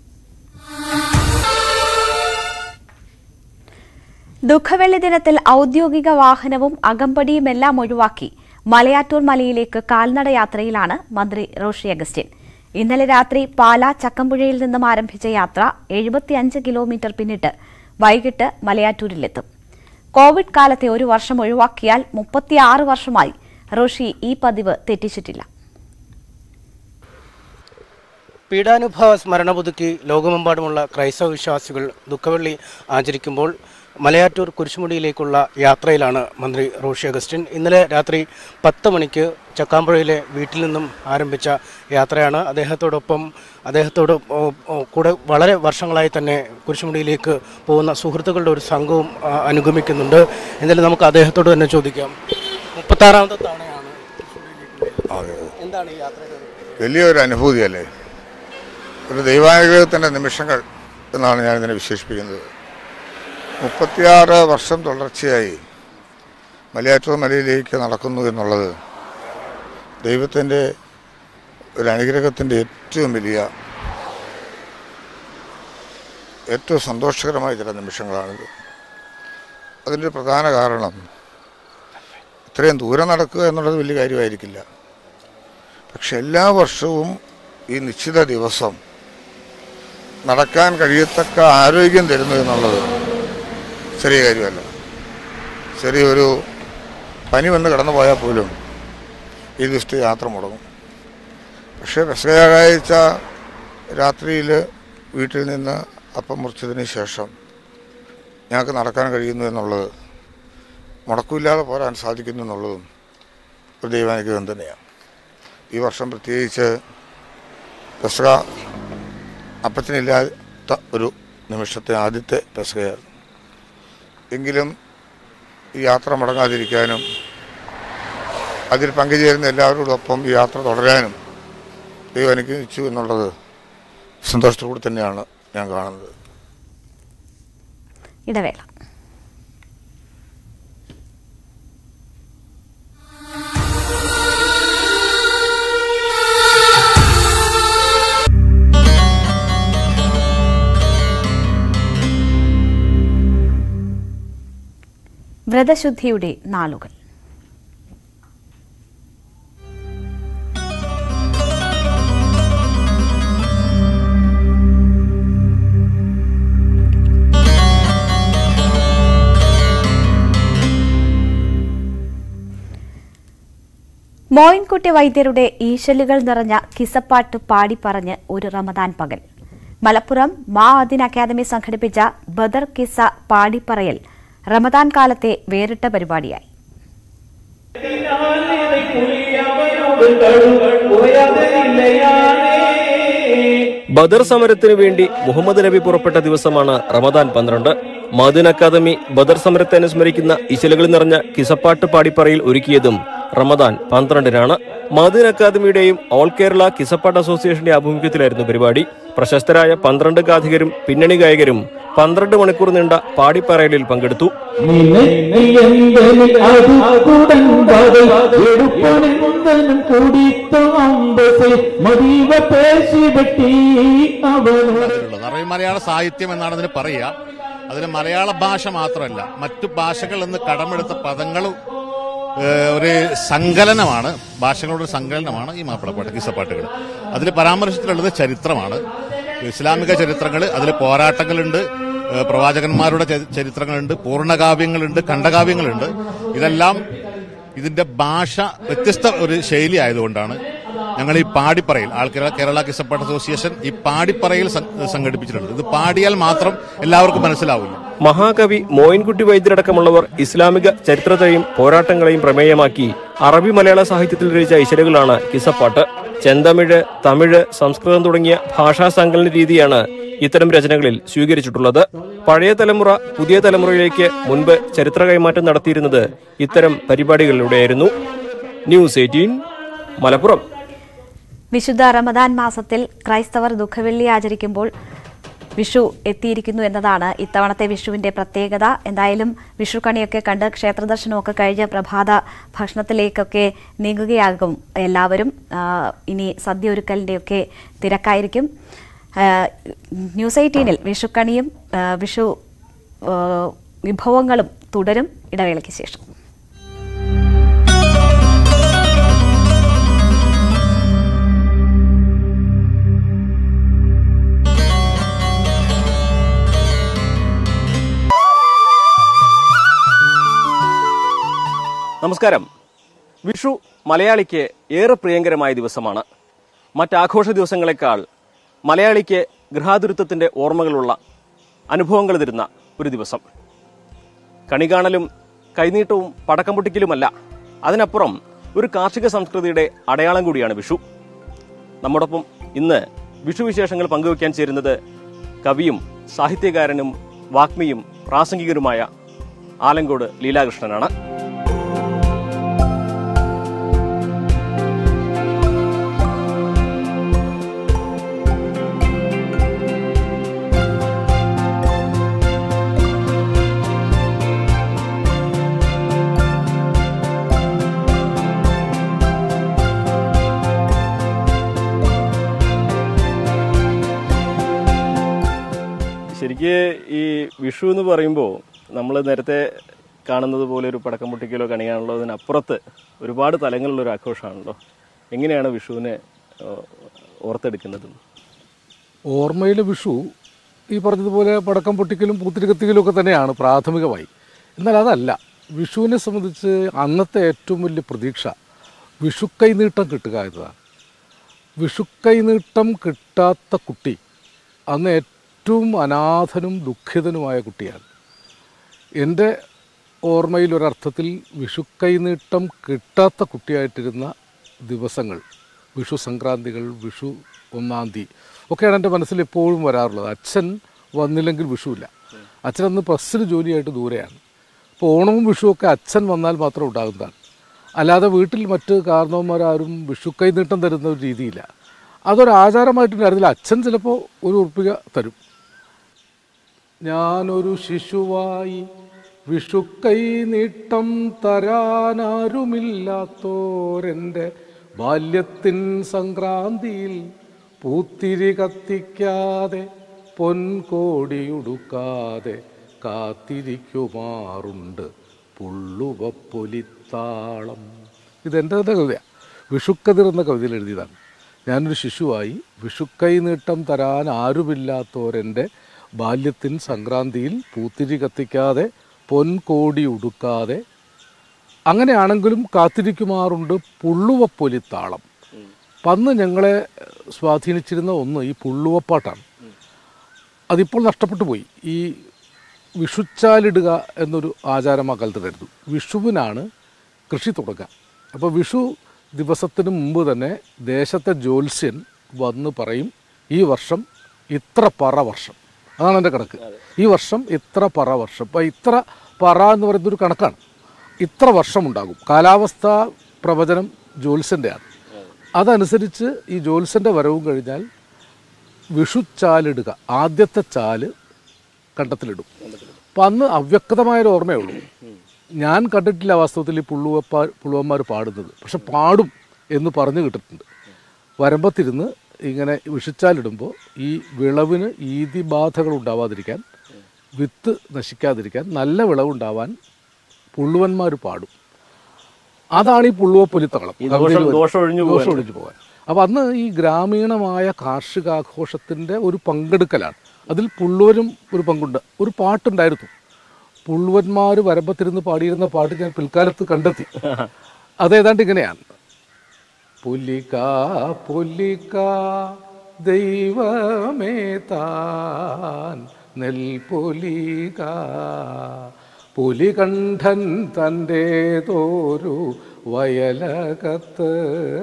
ദുഃഖവെള്ളി ദിനത്തിൽ ഔദ്യോഗിക വാഹനവും അകമ്പടിയുമെല്ലാം ഒഴിവാക്കി മലയാറ്റൂർ മലയിലേക്ക് കാൽനട യാത്രയിലാണ് മന്ത്രി റോഷി അഗസ്റ്റിൻ ഇന്നലെ രാത്രി പാലാ ചക്കമ്പുഴയിൽ നിന്നും ആരംഭിച്ച യാത്ര എഴുപത്തിയഞ്ച് കിലോമീറ്റർ പിന്നിട്ട് വൈകിട്ട് മലയാറ്റൂരിലെത്തും കോവിഡ് കാലത്തെ ഒരു വർഷം ഒഴിവാക്കിയാൽ മുപ്പത്തിയാറ് വർഷമായി റോഷി ഈ പതിവ് തെറ്റിച്ചിട്ടില്ല പീഡാനുഭവ സ്മരണ പുതുക്കി ലോകമെമ്പാടുമുള്ള ക്രൈസ്തവ വിശ്വാസികൾ ദുഃഖവെള്ളി ആചരിക്കുമ്പോൾ മലയാറ്റൂർ കുരിശുമുടിയിലേക്കുള്ള യാത്രയിലാണ് മന്ത്രി റോഷി അഗസ്റ്റിൻ ഇന്നലെ രാത്രി പത്ത് മണിക്ക് ചക്കാമ്പുഴയിലെ വീട്ടിൽ നിന്നും ആരംഭിച്ച യാത്രയാണ് അദ്ദേഹത്തോടൊപ്പം അദ്ദേഹത്തോട് ഓ- ഓ- കൂടെ വളരെ വർഷങ്ങളായി തന്നെ കുരിശുമുടിയിലേക്ക് പോകുന്ന സുഹൃത്തുക്കളുടെ ഒരു സംഘവും ആ, അനുഗമിക്കുന്നുണ്ട് എന്തായാലും നമുക്ക് അദ്ദേഹത്തോട് തന്നെ ചോദിക്കാം മുപ്പത്താറാമത്തെ തവണയാണ് എന്താണ് ഈ യാത്രയുടെ ഒരു വലിയൊരു അനുഭൂതിയല്ലേ ഒരു ദൈവാനുഗ്രഹത്തിൻ്റെ നിമിഷങ്ങൾ എന്നാണ് ഞാൻ ഇതിനെ വിശേഷിപ്പിക്കുന്നത് മുപ്പത്തിയാറ് വർഷം തുടർച്ചയായി മലയാറ്റൂർ മലയിലേക്ക് നടക്കുന്നു എന്നുള്ളത് ദൈവത്തിൻ്റെ ഒരു അനുഗ്രഹത്തിൻ്റെ ഏറ്റവും വലിയ ഏറ്റവും സന്തോഷകരമായ ചില നിമിഷങ്ങളാണിത് അതിൻ്റെ ഒരു പ്രധാന കാരണം ഇത്രയും ദൂരം നടക്കുക എന്നുള്ളത് വലിയ കാര്യമായിരിക്കില്ല പക്ഷെ എല്ലാ വർഷവും ഈ നിശ്ചിത ദിവസം നടക്കാൻ കഴിയത്തക്ക ആരോഗ്യം തരുന്നു എന്നുള്ളത് ചെറിയ കാര്യമല്ല ചെറിയൊരു പനി വന്ന് കടന്നു പോയാൽ പോലും ഈ ദിവസത്തെ യാത്ര മുടങ്ങും പക്ഷേ പെസകയാഴ്ച രാത്രിയിൽ വീട്ടിൽ നിന്ന് അപ്പം മുറിച്ചതിന് ശേഷം ഞങ്ങൾക്ക് നടക്കാൻ കഴിയുന്നു എന്നുള്ളത് മുടക്കമില്ലാതെ പോരാൻ സാധിക്കുന്നു എന്നുള്ളതും ഒരു ദൈവാനുഗ്രഹം തന്നെയാണ് ഈ വർഷം പ്രത്യേകിച്ച് പെസക അപ്പച്ചനില്ലാത്ത ഒരു നിമിഷത്തെ ആദ്യത്തെ പെസകയായിരുന്നു എങ്കിലും ഈ യാത്ര മുടങ്ങാതിരിക്കാനും അതിൽ പങ്കുചേരുന്ന എല്ലാവരോടൊപ്പം ഈ യാത്ര തുടരാനും ദൈവം അനുഗ്രഹിച്ചു എന്നുള്ളത് സന്തോഷത്തോടെ തന്നെയാണ് ഞാൻ കാണുന്നത് ഇടവേള വ്രതശുദ്ധിയുടെ നാളുകൾ മോയിൻകുട്ടി വൈദ്യരുടെ ഈശലുകൾ നിറഞ്ഞ കിസപ്പാട്ട് പാടിപ്പറഞ്ഞ് ഒരു റമദാൻ പകൽ മലപ്പുറം മാ അദിൻ അക്കാദമി സംഘടിപ്പിച്ച ബദർ കിസ പാടിപ്പറയൽ റമദാൻ കാലത്തെ വേറിട്ട പരിപാടിയായി ബദർ സമരത്തിനു വേണ്ടി മുഹമ്മദ് നബി പുറപ്പെട്ട ദിവസമാണ് റമദാൻ പന്ത്രണ്ട് മദീൻ അക്കാദമി ബദർ സമരത്തെ അനുസ്മരിക്കുന്ന ഇശലുകൾ നിറഞ്ഞ കിസപ്പാട്ട് പാടിപ്പറയിൽ ഒരുക്കിയതും റമദാൻ പന്ത്രണ്ടിനാണ് മദീൻ അക്കാദമിയുടെയും ഓൾ കേരള കിസപ്പാട്ട് അസോസിയേഷന്റെ ആഭിമുഖ്യത്തിലായിരുന്നു പരിപാടി പ്രശസ്തരായ പന്ത്രണ്ട് ഗാഥികരും പിന്നണി ഗായകരും പന്ത്രണ്ട് മണിക്കൂർ നീണ്ട പാടിപ്പറയലിൽ പങ്കെടുത്തു ഉള്ളത് അറിയ മലയാള സാഹിത്യം എന്നാണ് അതിന് പറയുക അതിന് മലയാള ഭാഷ മാത്രമല്ല മറ്റു ഭാഷകൾ എന്ന് കടമെടുത്ത പദങ്ങളും ഏഹ്, ഒരു സങ്കലനമാണ് ഭാഷകളുടെ ഒരു സങ്കലനമാണ് ഈ മാപ്പിളപ്പാട്ട് കിസപ്പാട്ടുകൾ അതിൽ പരാമർശത്തിലുള്ളത് ചരിത്രമാണ് ഇസ്ലാമിക ചരിത്രങ്ങൾ അതിൽ പോരാട്ടങ്ങളുണ്ട് ഏഹ്, പ്രവാചകന്മാരുടെ ചരി- ചരിത്രങ്ങളുണ്ട് പൂർണ്ണകാവ്യങ്ങളുണ്ട് ഖണ്ഡകാവ്യങ്ങളുണ്ട് ഇതെല്ലാം ഇതിന്റെ ഭാഷ വ്യത്യസ്ത ഒരു ശൈലി ആയതുകൊണ്ടാണ് ഞങ്ങൾ ഈ പാടിപ്പറയിൽ ആൾ കേരള കേരള കിസപ്പാട്ട് അസോസിയേഷൻ ഈ പാടിപ്പറയിൽ സം- സംഘടിപ്പിച്ചിട്ടുണ്ട് ഇത് പാടിയാൽ മാത്രം എല്ലാവർക്കും മനസ്സിലാവില്ല മഹാകവി മോയിൻകുട്ടി വൈദ്യരടക്കമുള്ളവർ ഇസ്ലാമിക ചരിത്രത്തെയും പോരാട്ടങ്ങളെയും പ്രമേയമാക്കി അറബി മലയാള സാഹിത്യത്തിൽ രചിച്ച ഇശലുകളാണ് കിസപ്പാട്ട് ചെന്തമിഴ് തമിഴ് സംസ്കൃതം തുടങ്ങിയ ഭാഷാ സങ്കലന രീതിയാണ് ഇത്തരം രചനകളിൽ സ്വീകരിച്ചിട്ടുള്ളത് പഴയ തലമുറ പുതിയ തലമുറയിലേക്ക് മുൻപ് ചരിത്ര കൈമാറ്റം നടത്തിയിരുന്നത് ഇത്തരം പരിപാടികളിലൂടെയായിരുന്നു ന്യൂസ് എയ്റ്റീൻ മലപ്പുറം വിശുദ്ധ റമദാൻ മാസത്തിൽ ക്രൈസ്തവർ ദുഃഖവെള്ളി ആചരിക്കുമ്പോൾ വിഷു എത്തിയിരിക്കുന്നു എന്നതാണ് ഇത്തവണത്തെ വിഷുവിന്റെ പ്രത്യേകത എന്തായാലും വിഷുക്കണിയൊക്കെ കണ്ട് ക്ഷേത്രദർശനമൊക്കെ കഴിഞ്ഞ് പ്രഭാത ഭക്ഷണത്തിലേക്കൊക്കെ നീങ്ങുകയാകും എല്ലാവരും ആ, ഇനി സദ്യ ഒരുക്കലിൻ്റെയൊക്കെ തിരക്കായിരിക്കും ആ, ന്യൂസ് എയ്റ്റീനിൽ വിഷുക്കണിയും ആ, വിഷു ആ, വിഭവങ്ങളും തുടരും ഇടവേളയ്ക്ക് ശേഷം നമസ്കാരം വിഷു മലയാളിക്ക് ഏറെ പ്രിയങ്കരമായ ദിവസമാണ് മറ്റാഘോഷ ദിവസങ്ങളെക്കാൾ മലയാളിക്ക് ഗൃഹാതുരത്വത്തിന്റെ ഓർമ്മകളുള്ള അനുഭവങ്ങൾ തരുന്ന ഒരു ദിവസം കണി കാണലും കൈനീട്ടവും പടക്കം പൊട്ടിക്കലുമല്ല അതിനപ്പുറം ഒരു കാർഷിക സംസ്കൃതിയുടെ അടയാളം കൂടിയാണ് വിഷു നമ്മോടൊപ്പം ഇന്ന് വിഷു വിശേഷങ്ങൾ പങ്കുവയ്ക്കാൻ ചേരുന്നത് കവിയും സാഹിത്യകാരനും വാഗ്മിയും പ്രാസംഗികരുമായ ആലങ്കോട് ലീലാകൃഷ്ണനാണ് ശരിക്ക് ഈ വിഷു എന്ന് പറയുമ്പോൾ നമ്മൾ നേരത്തെ കാണുന്നത് പോലെ ഒരു പടക്കം പൊട്ടിക്കലോ കണിയാണല്ലോ അതിനപ്പുറത്ത് ഒരുപാട് തലങ്ങളുള്ള ഒരു ആഘോഷമാണല്ലോ എങ്ങനെയാണ് വിഷുവിനെ ഏഹ്, ഓർത്തെടുക്കുന്നത് ഓർമ്മയിൽ വിഷു ഈ പറഞ്ഞതുപോലെ പടക്കം പൊട്ടിക്കലും പൂത്തിരി കത്തിക്കലും ഒക്കെ തന്നെയാണ് പ്രാഥമികമായി എന്നാൽ അതല്ല വിഷുവിനെ സംബന്ധിച്ച് അന്നത്തെ ഏറ്റവും വലിയ പ്രതീക്ഷ വിഷുക്കൈ നീട്ടം കിട്ടുക എന്നതാണ് വിഷുക്കൈ നീട്ടം കിട്ടാത്ത കുട്ടി അന്ന് ഏറ്റവും അനാഥനും ദുഃഖിതനുമായ കുട്ടിയാണ് എൻ്റെ ഓർമ്മയിൽ ഒരർത്ഥത്തിൽ വിഷുക്കൈ നീട്ടം കിട്ടാത്ത കുട്ടിയായിട്ടിരുന്ന ദിവസങ്ങൾ വിഷു സംക്രാന്തികൾ വിഷു ഒന്നാം തീയതി ഒക്കെയാണ് എൻ്റെ മനസ്സിൽ എപ്പോഴും വരാറുള്ളത് അച്ഛൻ വന്നില്ലെങ്കിൽ വിഷുവില്ല അച്ഛൻ അന്ന് പ്രസ്സിൽ ജോലിയായിട്ട് ദൂരെയാണ് അപ്പോൾ ഓണവും വിഷുവൊക്കെ അച്ഛൻ വന്നാൽ മാത്രം ഉണ്ടാകുന്നതാണ് അല്ലാതെ വീട്ടിൽ മറ്റ് കാരണവന്മാരാരും വിഷുക്കൈ നീട്ടം തരുന്ന ഒരു രീതിയില്ല അതൊരു ആചാരമായിട്ടുണ്ടായിരുന്നില്ല അച്ഛൻ ചിലപ്പോൾ ഒരു ഉറപ്പിക തരും ഞാനൊരു ശിശുവായി വിഷുക്കൈ നീട്ടം തരാനാരുമില്ലാത്തോരെൻ്റെ ബാല്യത്തിൻ സംക്രാന്തിയിൽ പൂത്തിരി കത്തിക്കാതെ പൊൻകോടിയുടുക്കാതെ കാത്തിരിക്കുമാറുണ്ട് പുള്ളുവപ്പൊലിത്താളം ഇതെൻ്റെ തന്നെ കവിതയാണ് വിഷുക്കതിർ എന്ന കവിതയിൽ എഴുതിയതാണ് ഞാനൊരു ശിശുവായി വിഷുക്കൈ നീട്ടം തരാൻ ആരുമില്ലാത്തോരെൻ്റെ ബാല്യത്തിൻ സംക്രാന്തിയിൽ പൂത്തിരി കത്തിക്കാതെ പൊൻകോടി ഉടുക്കാതെ അങ്ങനെയാണെങ്കിലും കാത്തിരിക്കുമാറുണ്ട് പുള്ളുവപ്പൊലിത്താളം അപ്പം അന്ന് ഞങ്ങളെ സ്വാധീനിച്ചിരുന്ന ഒന്ന് ഈ പുള്ളുവപ്പാട്ടാണ് അതിപ്പോൾ നഷ്ടപ്പെട്ടു പോയി ഈ വിഷുച്ചാലിടുക എന്നൊരു ആചാരം ആ കാലത്ത് വരുന്നു വിഷുവിനാണ് കൃഷി തുടങ്ങുക അപ്പോൾ വിഷു ദിവസത്തിന് മുമ്പ് തന്നെ ദേശത്തെ ജ്യോത്സ്യൻ വന്ന് പറയും ഈ വർഷം ഇത്ര പറ വർഷം അതാണ് എൻ്റെ കണക്ക് ഈ വർഷം ഇത്ര പറ വർഷം അപ്പോൾ ഇത്ര പറ എന്ന് പറയുന്നൊരു കണക്കാണ് ഇത്ര വർഷം ഉണ്ടാകും കാലാവസ്ഥാ പ്രവചനം ജ്യോത്സ്യൻ്റെയാണ് അതനുസരിച്ച് ഈ ജ്യോത്സ്യൻ്റെ വരവും കഴിഞ്ഞാൽ വിഷുച്ചാലിടുക ആദ്യത്തെ ചാല് കണ്ടത്തിലിടും അപ്പം അന്ന് അവ്യക്തമായൊരു ഓർമ്മയേ ഉള്ളൂ ഞാൻ കണ്ടിട്ടില്ല വാസ്തവത്തിൽ ഈ പുള്ളുവപ്പ പുള്ളുവന്മാർ പാടുന്നത് പക്ഷെ പാടും എന്ന് പറഞ്ഞു കിട്ടിയിട്ടുണ്ട് വരമ്പത്തിരുന്ന് ഇങ്ങനെ വിഷിച്ചാലിടുമ്പോൾ ഈ വിളവിന് ഈതിബാധകൾ ഉണ്ടാവാതിരിക്കാൻ വിത്ത് നശിക്കാതിരിക്കാൻ നല്ല വിളവുണ്ടാവാൻ പുള്ളുവന്മാർ പാടും അതാണ് ഈ പുള്ളുവപ്പൊലിത്തകളം ഈ ദോഷം- ദോഷം ഒഴിഞ്ഞു പോകാൻ. ദോഷം ഒഴിഞ്ഞു പോകാൻ അപ്പം അന്ന് ഈ ഗ്രാമീണമായ കാർഷികാഘോഷത്തിൻ്റെ ഒരു പങ്കെടുക്കലാണ് അതിൽ പുള്ളുവനും ഒരു പങ്കുണ്ട് ഒരു പാട്ടുണ്ടായിരുന്നു പുള്ളുവന്മാർ വരമ്പത്തിരുന്ന് പാടിയിരുന്ന പാട്ട് ഞാൻ പിൽക്കാലത്ത് കണ്ടെത്തി അതേതാണ്ട് ഇങ്ങനെയാണ് പുലിക പുലിക ദൈവമേ താൻ നെൽപുലിക പുലികണ്ഠൻ തൻ്റേതോരു വയലകത്ത്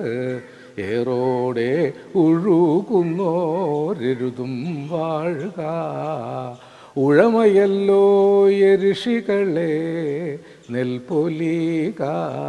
ഏറോടെ ഒഴുകുന്നോരെരുതും വാഴുക ഉഴമയല്ലോ യരിഷികളെ നെൽപൊലിക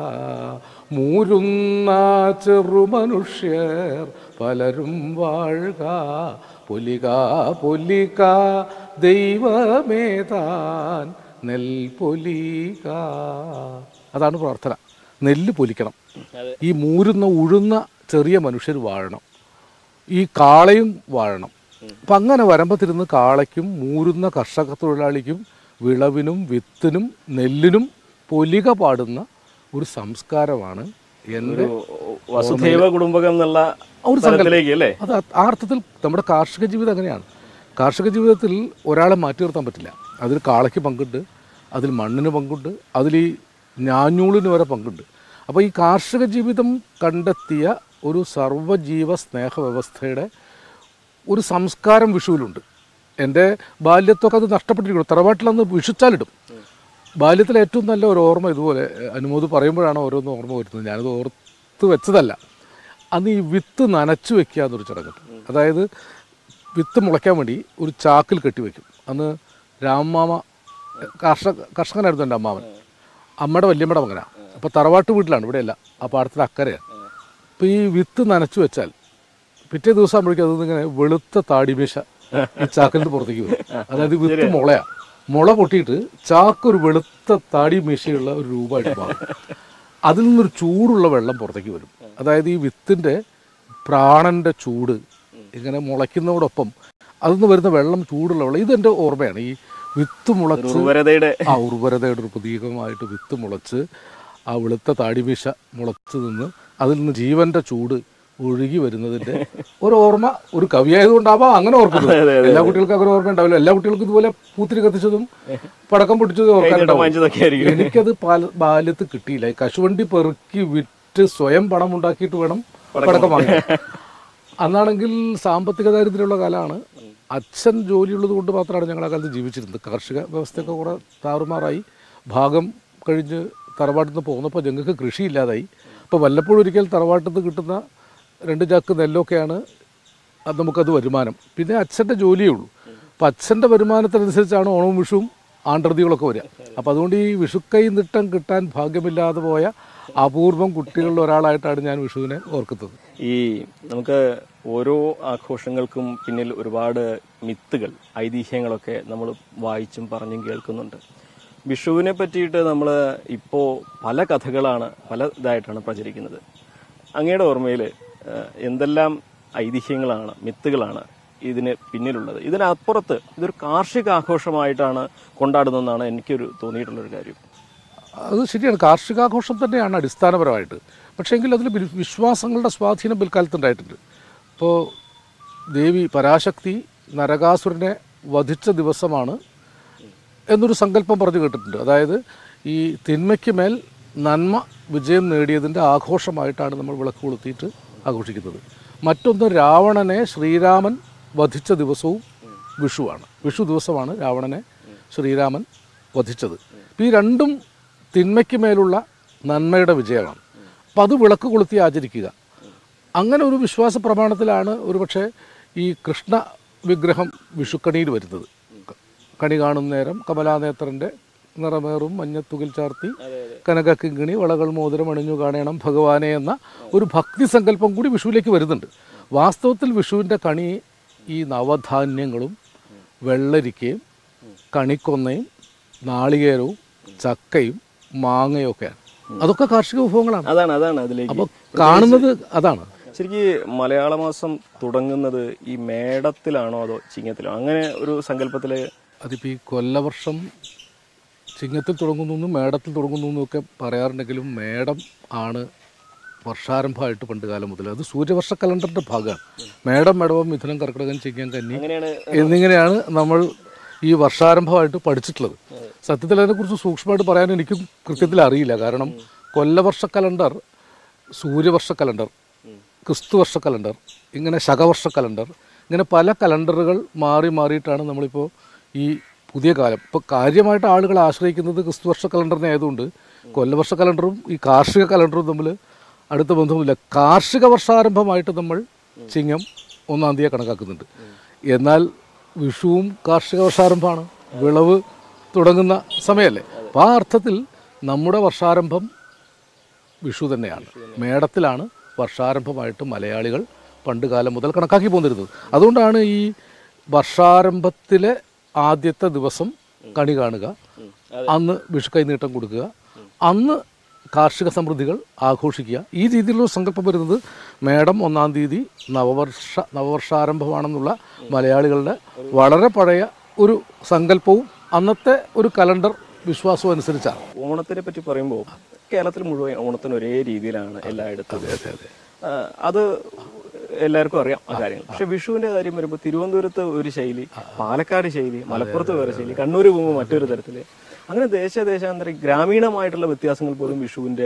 മൂരുന്ന ചെറുമനുഷ്യർ പലരും വാഴുക പൊലിക പൊലിക ദൈവമേ താൻ നെൽപൊലിക അതാണ് പ്രാർത്ഥന നെല്ല് പൊലിക്കണം ഈ മൂരുന്ന ഉഴുന്ന ചെറിയ മനുഷ്യർ വാഴണം ഈ കാളയും വാഴണം അപ്പം അങ്ങനെ വരമ്പത്തിരുന്ന് കാളയ്ക്കും മൂരുന്ന കർഷക തൊഴിലാളിക്കും വിളവിനും വിത്തിനും നെല്ലിനും പൊലിക പാടുന്ന ഒരു സംസ്കാരമാണ് എൻ്റെ വസുധൈവ കുടുംബകം എന്നുള്ള ഒരു തലത്തിലേക്ക് അല്ലേ അത് ആ അർത്ഥത്തിൽ നമ്മുടെ കാർഷിക ജീവിതം അങ്ങനെയാണ് കാർഷിക ജീവിതത്തിൽ ഒരാളെ മാറ്റി നിർത്താൻ പറ്റില്ല അതിൽ കാളയ്ക്ക് പങ്കുണ്ട് അതിൽ മണ്ണിന് പങ്കുണ്ട് അതിൽ ഈ ഞാഞ്ഞൂളിന് വരെ പങ്കുണ്ട് അപ്പോൾ ഈ കാർഷിക ജീവിതം കണ്ടെത്തിയ ഒരു സർവ്വജീവ സ്നേഹ വ്യവസ്ഥയുടെ ഒരു സംസ്കാരം വിഷുവിലുണ്ട് എൻ്റെ ബാല്യത്തൊക്കെ അത് നഷ്ടപ്പെട്ടിരിക്കുന്നു തറവാട്ടിലന്ന് വിഷുച്ചാലിടും ബാല്യത്തിൽ ഏറ്റവും നല്ല ഒരു ഓർമ്മ ഇതുപോലെ അനുമോദ് പറയുമ്പോഴാണ് ഓരോന്ന് ഓർമ്മ വരുന്നത് ഞാനത് ഓർത്ത് വെച്ചതല്ല അന്ന് ഈ വിത്ത് നനച്ചു വെക്കുക എന്നൊരു ചടങ്ങുണ്ട് അതായത് വിത്ത് മുളയ്ക്കാൻ വേണ്ടി ഒരു ചാക്കിൽ കെട്ടി വെക്കും അന്ന് രാമമാമ കർഷക കർഷകനായിരുന്നു എൻ്റെ അമ്മാവൻ അമ്മയുടെ വല്യമ്മയുടെ മകനാണ് അപ്പോൾ തറവാട്ട് വീട്ടിലാണ് ഇവിടെയല്ല ആ പാടത്തിൻ്റെ അക്കരയാണ് അപ്പോൾ ഈ വിത്ത് നനച്ചു വെച്ചാൽ പിറ്റേ ദിവസം ആകുമ്പോഴേക്കും അത് ഇങ്ങനെ വെളുത്ത താടിമീശ ഈ ചാക്കിൽ നിന്ന് പുറത്തേക്ക് വരും അതായത് വിത്ത് മുളയാ മുള പൊട്ടിയിട്ട് ചാക്ക് ഒരു വെളുത്ത താടി മീശയുള്ള ഒരു രൂപമായിട്ട് മാറും അതിൽ നിന്നൊരു ചൂടുള്ള വെള്ളം പുറത്തേക്ക് വരും അതായത് ഈ വിത്തിൻ്റെ പ്രാണൻ്റെ ചൂട് ഇങ്ങനെ മുളയ്ക്കുന്നതോടൊപ്പം അതിൽ നിന്ന് വരുന്ന വെള്ളം ചൂടുള്ള വെള്ളം ഇതെൻ്റെ ഓർമ്മയാണ് ഈ വിത്ത് മുളച്ച് ഉർവരതയുടെ ആ ഉർവരതയുടെ ഒരു പ്രതീകമായിട്ട് വിത്ത് മുളച്ച് ആ വെളുത്ത താടിമീശ മുളച്ച് നിന്ന് അതിൽ നിന്ന് ജീവന്റെ ചൂട് ഒഴുകി വരുന്നതിന്റെ ഒരു ഓർമ്മ ഒരു കവിയായതുകൊണ്ടാവാം അങ്ങനെ ഓർക്കുന്നത് എല്ലാ കുട്ടികൾക്കും അങ്ങനെ ഓർമ്മ ഉണ്ടാവില്ല എല്ലാ കുട്ടികൾക്കും ഇതുപോലെ പൂത്തിരി കത്തിച്ചതും പടക്കം പൊട്ടിച്ചതും വാങ്ങിച്ചതൊക്കെ ഓർക്കാൻ ആയിരിക്കും. എനിക്കത് പാല- ബാല്യത്ത് കിട്ടിയില്ല ഈ കശുവണ്ടി പെറുക്കി വിറ്റ് സ്വയം പണം ഉണ്ടാക്കിയിട്ട് വേണം പടക്കം വാങ്ങാൻ അന്നാണെങ്കിൽ സാമ്പത്തിക ദാരിദ്ര്യമുള്ള കാലമാണ് അച്ഛൻ ജോലിയുള്ളത് കൊണ്ട് മാത്രമാണ് ഞങ്ങൾ ആ കാലത്ത് ജീവിച്ചിരുന്നത് കാർഷിക വ്യവസ്ഥയൊക്കെ കൂടെ താറുമാറായി ഭാഗം കഴിഞ്ഞ് തറവാട്ടിൽ നിന്ന് പോകുന്നപ്പോൾ ഞങ്ങൾക്ക് കൃഷിയില്ലാതായി അപ്പോൾ വല്ലപ്പോഴും ഒരിക്കൽ തറവാട്ടിൽ നിന്ന് കിട്ടുന്ന രണ്ട് ചാക്ക് നെല്ലൊക്കെയാണ് അത് നമുക്കത് വരുമാനം പിന്നെ അച്ഛൻ്റെ ജോലിയേ ഉള്ളൂ അപ്പം അച്ഛൻ്റെ വരുമാനത്തിനനുസരിച്ചാണ് ഓണവും വിഷുവും ആണ്ടർതികളൊക്കെ വരിക അപ്പോൾ അതുകൊണ്ട് ഈ വിഷുക്കൈ നിട്ടം കിട്ടാൻ ഭാഗ്യമില്ലാതെ പോയ അപൂർവം കുട്ടികളിൽ ഒരാളായിട്ടാണ് ഞാൻ വിഷുവിനെ ഓർക്കുന്നത് ഈ നമുക്ക് ഓരോ ആഘോഷങ്ങൾക്കും പിന്നിൽ ഒരുപാട് മിത്തുകൾ ഐതിഹ്യങ്ങളൊക്കെ നമ്മൾ വായിച്ചും പറഞ്ഞും കേൾക്കുന്നുണ്ട് വിഷുവിനെ പറ്റിയിട്ട് നമ്മൾ ഇപ്പോൾ പല കഥകളാണ് പല ഇതായിട്ടാണ് പ്രചരിക്കുന്നത് അങ്ങയുടെ ഓർമ്മയിൽ എന്തെല്ലാം ഐതിഹ്യങ്ങളാണ് മിത്തുകളാണ് ഇതിന് പിന്നിലുള്ളത് ഇതിനപ്പുറത്ത് ഇതൊരു കാർഷിക ആഘോഷമായിട്ടാണ് കൊണ്ടാടുന്നതെന്നാണ് എനിക്കൊരു തോന്നിയിട്ടുള്ളൊരു കാര്യം അത് ശരിയാണ് കാർഷികാഘോഷം തന്നെയാണ് അടിസ്ഥാനപരമായിട്ട് പക്ഷേ എങ്കിൽ അതിൽ വി- വിശ്വാസങ്ങളുടെ സ്വാധീനം പിൽക്കാലത്തുണ്ടായിട്ടുണ്ട് ഇപ്പോൾ ദേവി പരാശക്തി നരകാസുരനെ വധിച്ച ദിവസമാണ് എന്നൊരു സങ്കല്പം പറഞ്ഞു കേട്ടിട്ടുണ്ട് അതായത് ഈ തിന്മയ്ക്ക് മേൽ നന്മ വിജയം നേടിയതിൻ്റെ ആഘോഷമായിട്ടാണ് നമ്മൾ വിളക്ക് കൊളുത്തിയിട്ട് ആഘോഷിക്കുന്നത് മറ്റൊന്ന് രാവണനെ ശ്രീരാമൻ വധിച്ച ദിവസവും വിഷുവാണ് വിഷു ദിവസമാണ് രാവണനെ ശ്രീരാമൻ വധിച്ചത് അപ്പോൾ ഈ രണ്ടും തിന്മയ്ക്ക് മേലുള്ള നന്മയുടെ വിജയമാണ് അപ്പോൾ അത് വിളക്ക് കൊളുത്തി ആചരിക്കുക അങ്ങനെ ഒരു വിശ്വാസ പ്രമാണത്തിലാണ് ഒരുപക്ഷെ ഈ കൃഷ്ണ വിഗ്രഹം വിഷുക്കണിയിൽ വരുന്നത് കണി കാണും നേരം കമലാനേത്രൻ്റെ നിറമേറും മഞ്ഞത്തുകിൽ ചാർത്തി കനകക്കിങ്കിണി വളകൾ മോതിരം അണിഞ്ഞു കാണണം ഭഗവാനെ എന്ന ഒരു ഭക്തി സങ്കല്പം കൂടി വിഷുവിലേക്ക് വരുന്നുണ്ട് വാസ്തവത്തിൽ വിഷുവിൻ്റെ കണി ഈ നവധാന്യങ്ങളും വെള്ളരിക്കയും കണിക്കൊന്നയും നാളികേരവും ചക്കയും മാങ്ങയും ഒക്കെയാണ് അതൊക്കെ കാർഷിക വിഭവങ്ങളാണ് അതാണ് അതാണ് അതിലേക്ക് അപ്പോൾ കാണുന്നത് അതാണ് ശരിക്കും മലയാള മാസം തുടങ്ങുന്നത് ഈ മേടത്തിലാണോ അതോ ചിങ്ങത്തിലാണോ അങ്ങനെ ഒരു സങ്കല്പത്തില് അതിപ്പോൾ ഈ കൊല്ലവർഷം ചിങ്ങത്തിൽ തുടങ്ങുന്നു എന്നും മേടത്തിൽ തുടങ്ങുന്നു എന്നും ഒക്കെ പറയാറുണ്ടെങ്കിലും മേടം ആണ് വർഷാരംഭമായിട്ട് പണ്ട് കാലം മുതൽ അത് സൂര്യവർഷ കലണ്ടറിൻ്റെ ഭാഗമാണ് മേടം മേടവം മിഥുനം കർക്കിടകം ചിങ്ങം കന്നി അങ്ങനെയാണ് എന്നിങ്ങനെയാണ് നമ്മൾ ഈ വർഷാരംഭമായിട്ട് പഠിച്ചിട്ടുള്ളത് സത്യത്തിൽ അതിനെക്കുറിച്ച് സൂക്ഷ്മമായിട്ട് പറയാൻ എനിക്കും കൃത്യത്തിൽ അറിയില്ല കാരണം കൊല്ലവർഷ കലണ്ടർ സൂര്യവർഷ കലണ്ടർ ക്രിസ്തുവർഷ കലണ്ടർ ഇങ്ങനെ ശകവർഷ കലണ്ടർ ഇങ്ങനെ പല കലണ്ടറുകൾ മാറി മാറിയിട്ടാണ് നമ്മളിപ്പോൾ ഈ പുതിയ കാലം ഇപ്പോൾ കാര്യമായിട്ട് ആളുകൾ ആശ്രയിക്കുന്നത് ക്രിസ്തുവർഷ കലണ്ടറിനെ ആയതുകൊണ്ട് കൊല്ലവർഷ കലണ്ടറും ഈ കാർഷിക കലണ്ടറും തമ്മിൽ അടുത്ത ബന്ധവുമില്ല കാർഷിക വർഷാരംഭമായിട്ട് നമ്മൾ ചിങ്ങം ഒന്നാം തീയതി കണക്കാക്കുന്നുണ്ട് എന്നാൽ വിഷുവും കാർഷിക വർഷാരംഭമാണ് വിളവ് തുടങ്ങുന്ന സമയമല്ലേ അപ്പോൾ ആ അർത്ഥത്തിൽ നമ്മുടെ വർഷാരംഭം വിഷു തന്നെയാണ് മേടത്തിലാണ് വർഷാരംഭമായിട്ട് മലയാളികൾ പണ്ട് കാലം മുതൽ കണക്കാക്കി പോന്നിരുന്നത് അതുകൊണ്ടാണ് ഈ വർഷാരംഭത്തിലെ ആദ്യത്തെ ദിവസം കണി കാണുക അന്ന് വിഷു കൈനീട്ടം കൊടുക്കുക അന്ന് കാർഷിക സമൃദ്ധികൾ ആഘോഷിക്കുക ഈ രീതിയിലുള്ള സങ്കല്പം വരുന്നത് മേടം ഒന്നാം തീയതി നവവർഷ നവവർഷാരംഭമാണെന്നുള്ള മലയാളികളുടെ വളരെ പഴയ ഒരു സങ്കല്പവും അന്നത്തെ ഒരു കലണ്ടർ വിശ്വാസവും അനുസരിച്ചാണ് ഓണത്തിനെ പറ്റി പറയുമ്പോൾ കേരളത്തിൽ മുഴുവൻ ഓണത്തിന് ഒരേ രീതിയിലാണ് എല്ലായിടത്തും ആ, അത് എല്ലാവർക്കും അറിയാം ആ കാര്യങ്ങൾ പക്ഷെ വിഷുവിന്റെ കാര്യം വരുമ്പോൾ തിരുവനന്തപുരത്ത് ഒരു ശൈലി പാലക്കാട് ശൈലി മലപ്പുറത്ത് വേറെ ശൈലി കണ്ണൂർ പോകുമ്പോൾ മറ്റൊരു തരത്തില് അങ്ങനെ ദേശ ദേശാന്തര ഗ്രാമീണമായിട്ടുള്ള വ്യത്യാസങ്ങൾ പോലും വിഷുവിന്റെ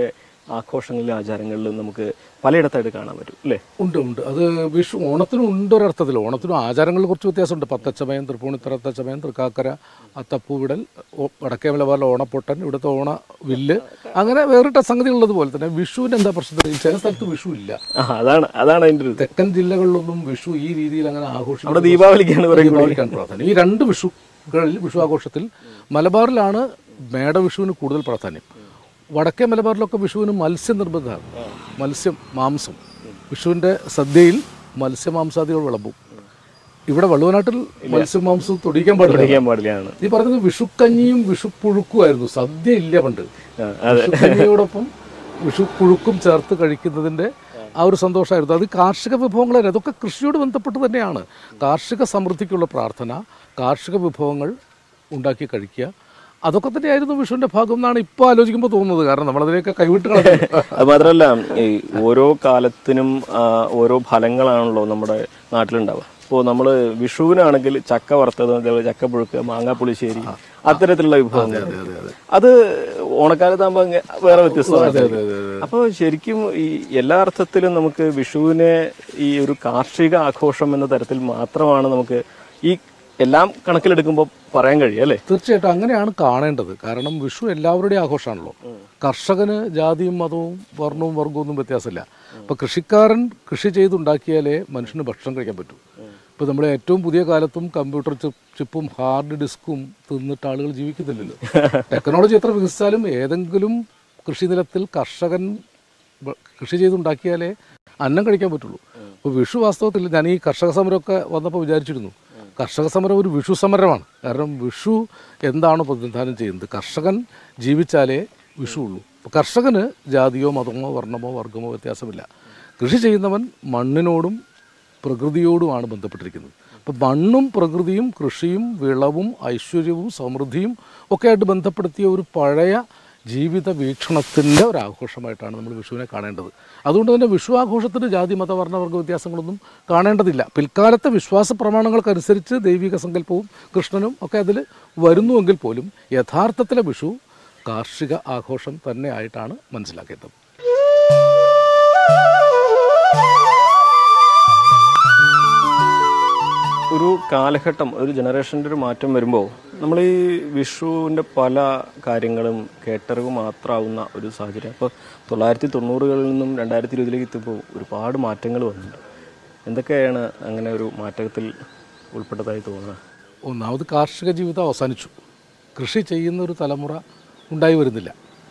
ആഘോഷങ്ങളിലും ആചാരങ്ങളിലും നമുക്ക് പലയിടത്തായിട്ട് കാണാൻ പറ്റും അല്ലേ ഉണ്ട് ഉണ്ട് അത് വിഷു ഓണത്തിനും ഉണ്ട് ഒരർത്ഥത്തിൽ ഓണത്തിനും ആചാരങ്ങളിൽ കുറച്ച് വ്യത്യാസമുണ്ട് പത്തച്ചമയം തൃപ്പൂണിത്തറ അത്തച്ചമയം തൃക്കാക്കര അത്തപ്പൂവിടൽ ഓ- വടക്കേ മലബാറിലെ ഓണപ്പൊട്ടൻ ഇവിടുത്തെ ഓണ വില്ല് അങ്ങനെ വേറിട്ട സംഗതികളുള്ളത് പോലെ തന്നെ വിഷുവിന് എന്താ പ്രശ്നം ചില സ്ഥലത്ത് വിഷു ഇല്ല ആ, അതാണ് അതാണ് അതിൻ്റെ ഒരു തെക്കൻ ജില്ലകളിലൊന്നും വിഷു ഈ രീതിയിൽ അങ്ങനെ ആഘോഷിക്കും അവിടെ ദീപാവലിക്കാണ് കുറേ കൂടി. ദീപാവലിക്കാണ് പ്രാധാന്യം ഈ രണ്ട് വിഷുകളിൽ വിഷു ആഘോഷത്തിൽ മലബാറിലാണ് മേടവിഷുവിന് കൂടുതൽ പ്രാധാന്യം വടക്കേ മലബാറിലൊക്കെ വിഷുവിന് മത്സ്യ നിർബന്ധമാണ് മത്സ്യം മാംസം വിഷുവിൻ്റെ സദ്യയിൽ മത്സ്യമാംസാദികൾ വിളമ്പും ഇവിടെ വള്ളുവനാട്ടിൽ മത്സ്യമാംസം തൊടിക്കാൻ പാടില്ല തൊടിക്കാൻ പാടില്ലാണ്. നീ പറഞ്ഞത് വിഷുക്കഞ്ഞിയും വിഷുപ്പുഴുക്കുമായിരുന്നു സദ്യ ഇല്ല പണ്ട് അതെ. വിഷുക്കഞ്ഞിയോടൊപ്പം വിഷുപ്പുഴുക്കും ചേർത്ത് കഴിക്കുന്നതിൻ്റെ ആ ഒരു സന്തോഷമായിരുന്നു അത് കാർഷിക വിഭവങ്ങളെ അതൊക്കെ കൃഷിയോട് ബന്ധപ്പെട്ട് തന്നെയാണ് കാർഷിക സമൃദ്ധിക്കുള്ള പ്രാർത്ഥന കാർഷിക വിഭവങ്ങൾ ഉണ്ടാക്കി കഴിക്കുക അതൊക്കെ തന്നെയായിരുന്നു വിഷുവിൻ്റെ ഭാഗം എന്നാണ് ഇപ്പോൾ ആലോചിക്കുമ്പോൾ തോന്നുന്നത് കാരണം നമ്മളതിനെയൊക്കെ കൈവിട്ട് കളഞ്ഞു അത് മാത്രമല്ല ഈ ഓരോ കാലത്തിനും ആ, ഓരോ ഫലങ്ങളാണല്ലോ നമ്മുടെ നാട്ടിലുണ്ടാവുക ഇപ്പോൾ നമ്മൾ വിഷുവിനാണെങ്കിൽ ചക്ക വറുത്തത് അതേപോലെ ചക്ക പുഴുക്ക് മാങ്ങാ പുളിശ്ശേരി അത്തരത്തിലുള്ള വിഭവങ്ങൾ അത് ഓണക്കാലത്താകുമ്പോൾ അങ്ങ് വേറെ വ്യത്യസ്തമാണ് അപ്പോൾ ശരിക്കും ഈ എല്ലാ അർത്ഥത്തിലും നമുക്ക് വിഷുവിനെ ഈ ഒരു കാർഷിക ആഘോഷം എന്ന തരത്തിൽ മാത്രമാണ് നമുക്ക് ഈ എല്ലാം കണക്കിലെടുക്കുമ്പോൾ പറയാൻ കഴിയും അല്ലേ തീർച്ചയായിട്ടും അങ്ങനെയാണ് കാണേണ്ടത് കാരണം വിഷു എല്ലാവരുടെയും ആഘോഷമാണല്ലോ കർഷകന് ജാതിയും മതവും വർണ്ണവും വർഗവും ഒന്നും വ്യത്യാസമില്ല അപ്പോൾ കൃഷിക്കാരൻ കൃഷി ചെയ്തുണ്ടാക്കിയാലേ മനുഷ്യന് ഭക്ഷണം കഴിക്കാൻ പറ്റൂ ഇപ്പോൾ നമ്മുടെ ഏറ്റവും പുതിയ കാലത്തും കമ്പ്യൂട്ടർ ചിപ്പ് ചിപ്പും ഹാർഡ് ഡിസ്കും തിന്നിട്ട് ആളുകൾ ജീവിക്കുന്നില്ലല്ലോ ടെക്നോളജി എത്ര വികസിച്ചാലും ഏതെങ്കിലും കൃഷി നിലത്തിൽ കർഷകൻ ബ- കൃഷി ചെയ്തുണ്ടാക്കിയാലേ അന്നം കഴിക്കാൻ പറ്റുള്ളൂ അപ്പോൾ വിഷു വാസ്തവത്തിൽ ഞാൻ ഈ കർഷക സമരമൊക്കെ വന്നപ്പോൾ വിചാരിച്ചിരുന്നു കർഷക സമരം ഒരു വിഷു സമരമാണ് കാരണം വിഷു എന്താണോ പ്രതിനിധാനം ചെയ്യുന്നത് കർഷകൻ ജീവിച്ചാലേ വിഷു ഉള്ളൂ അപ്പോൾ കർഷകന് ജാതിയോ മതമോ വർണ്ണമോ വർഗമോ വ്യത്യാസമില്ല കൃഷി ചെയ്യുന്നവൻ മണ്ണിനോടും പ്രകൃതിയോടുമാണ് ബന്ധപ്പെട്ടിരിക്കുന്നത് അപ്പോൾ മണ്ണും പ്രകൃതിയും കൃഷിയും വിളവും ഐശ്വര്യവും സമൃദ്ധിയും ഒക്കെ ആയിട്ട് ബന്ധപ്പെടുത്തിയ ഒരു പഴയ ജീവിത വീക്ഷണത്തിൻ്റെ ഒരു ആഘോഷമായിട്ടാണ് നമ്മൾ വിഷുവിനെ കാണേണ്ടത് അതുകൊണ്ട് തന്നെ വിഷു ആഘോഷത്തിന് ജാതി മത വർണ്ണ വർഗ വ്യത്യാസങ്ങളൊന്നും കാണേണ്ടതില്ല പിൽക്കാലത്തെ വിശ്വാസ പ്രമാണങ്ങൾക്കനുസരിച്ച് ദൈവിക സങ്കല്പവും കൃഷ്ണനും ഒക്കെ അതിൽ വരുന്നുവെങ്കിൽ പോലും യഥാർത്ഥത്തിലെ വിഷു കാർഷിക ആഘോഷം തന്നെ ആയിട്ടാണ് മനസ്സിലാക്കേണ്ടത് ഒരു കാലഘട്ടം ഒരു ജനറേഷൻ്റെ ഒരു മാറ്റം വരുമ്പോൾ നമ്മൾ ഈ വിഷുവിൻ്റെ പല കാര്യങ്ങളും കേട്ടറിവ് മാത്രമാവുന്ന ഒരു സാഹചര്യം അപ്പോൾ തൊള്ളായിരത്തി തൊണ്ണൂറുകളിൽ നിന്നും രണ്ടായിരത്തി ഇരുപതിലേക്ക് എത്തിയപ്പോൾ ഒരുപാട് മാറ്റങ്ങൾ വന്നിട്ടുണ്ട് എന്തൊക്കെയാണ് അങ്ങനെ ഒരു മാറ്റത്തിൽ ഉൾപ്പെട്ടതായി തോന്നുന്നത് ഒന്നാമത് കാർഷിക ജീവിതം അവസാനിച്ചു കൃഷി ചെയ്യുന്ന ഒരു തലമുറ ഉണ്ടായി വരുന്നില്ല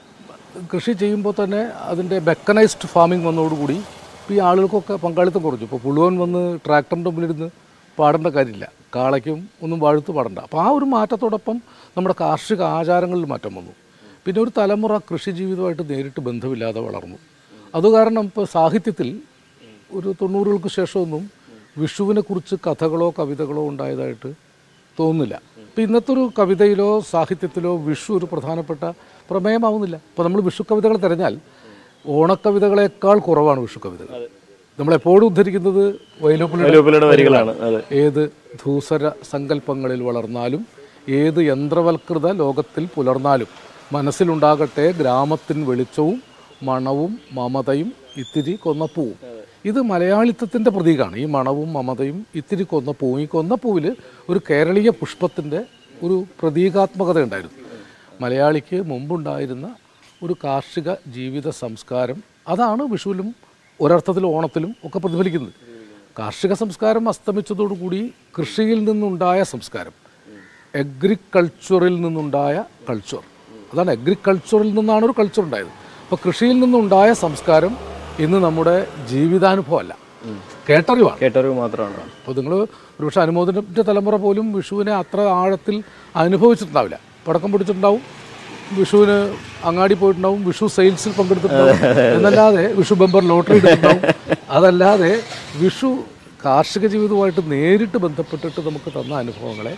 കൃഷി ചെയ്യുമ്പോൾ തന്നെ അതിൻ്റെ മെക്കനൈസ്ഡ് ഫാമിംഗ് വന്നതോടുകൂടി ഇപ്പോൾ ഈ ആളുകൾക്കൊക്കെ പങ്കാളിത്തം കുറഞ്ഞു ഇപ്പോൾ പുളുവൻ വന്ന് ട്രാക്ടറിൻ്റെ മുമ്പിലിരുന്ന് പാടേണ്ട കാര്യമില്ല കാളയ്ക്കും ഒന്നും വാഴ്ത്ത് പാടണ്ട അപ്പോൾ ആ ഒരു മാറ്റത്തോടൊപ്പം നമ്മുടെ കാർഷിക ആചാരങ്ങളിൽ മാറ്റം വന്നു പിന്നെ ഒരു തലമുറ കൃഷി ജീവിതമായിട്ട് നേരിട്ട് ബന്ധമില്ലാതെ വളർന്നു അതുകാരണം ഇപ്പോൾ സാഹിത്യത്തിൽ ഒരു തൊണ്ണൂറുകൾക്ക് ശേഷമൊന്നും വിഷുവിനെക്കുറിച്ച് കഥകളോ കവിതകളോ ഉണ്ടായതായിട്ട് തോന്നുന്നില്ല ഇപ്പം ഇന്നത്തെ ഒരു കവിതയിലോ സാഹിത്യത്തിലോ വിഷു ഒരു പ്രധാനപ്പെട്ട പ്രമേയമാവുന്നില്ല ഇപ്പോൾ നമ്മൾ വിഷു കവിതകൾ തിരഞ്ഞാൽ ഓണക്കവിതകളെക്കാൾ കുറവാണ് വിഷു കവിതകൾ നമ്മളെപ്പോഴും ഉദ്ധരിക്കുന്നത് വൈലോപ്പിള്ളിയുടെ വരികളാണ്, അതെ. ഏത് ധൂസര സങ്കല്പങ്ങളിൽ വളർന്നാലും ഏത് യന്ത്രവൽകൃത ലോകത്തിൽ പുലർന്നാലും മനസ്സിലുണ്ടാകട്ടെ ഗ്രാമത്തിൻ വെളിച്ചവും മണവും മമതയും ഇത്തിരി കൊന്നപ്പൂവും ഇത് മലയാളിത്തത്തിൻ്റെ പ്രതീകമാണ് ഈ മണവും മമതയും ഇത്തിരി കൊന്നപ്പൂവും ഈ കൊന്നപ്പൂവിൽ ഒരു കേരളീയ പുഷ്പത്തിൻ്റെ ഒരു പ്രതീകാത്മകത ഉണ്ടായിരുന്നു മലയാളിക്ക് മുമ്പുണ്ടായിരുന്ന ഒരു കാർഷിക ജീവിത സംസ്കാരം അതാണ് വിഷുവിലും ഒരർത്ഥത്തിൽ ഓണത്തിലും ഒക്കെ പ്രതിഫലിക്കുന്നത് കാർഷിക സംസ്കാരം അസ്തമിച്ചതോടുകൂടി കൃഷിയിൽ നിന്നുണ്ടായ സംസ്കാരം എഗ്രികൾച്ചറിൽ നിന്നുണ്ടായ കൾച്ചർ അതാണ് എഗ്രികൾച്ചറിൽ നിന്നാണ് ഒരു കൾച്ചർ ഉണ്ടായത് അപ്പോൾ കൃഷിയിൽ നിന്നുണ്ടായ സംസ്കാരം ഇന്ന് നമ്മുടെ ജീവിതാനുഭവമല്ല കേട്ടറിവാണ് കേട്ടറിവ് മാത്രമാണ് അപ്പോൾ നിങ്ങൾ ഒരുപക്ഷെ അനുമോദനത്തിൻ്റെ തലമുറ പോലും വിഷുവിനെ അത്ര ആഴത്തിൽ അനുഭവിച്ചിട്ടുണ്ടാവില്ല പടക്കം പിടിച്ചിട്ടുണ്ടാവും വിഷുവിന് അങ്ങാടി പോയിട്ടുണ്ടാവും വിഷു സെയിൽസിൽ പങ്കെടുത്തിട്ടുണ്ടാവും എന്നല്ലാതെ വിഷു ബമ്പർ ലോട്ടറി എടുത്തിട്ടുണ്ടാവും അതല്ലാതെ വിഷു കാർഷിക ജീവിതവുമായിട്ട് നേരിട്ട് ബന്ധപ്പെട്ടിട്ട് നമുക്ക് തന്ന അനുഭവങ്ങളെ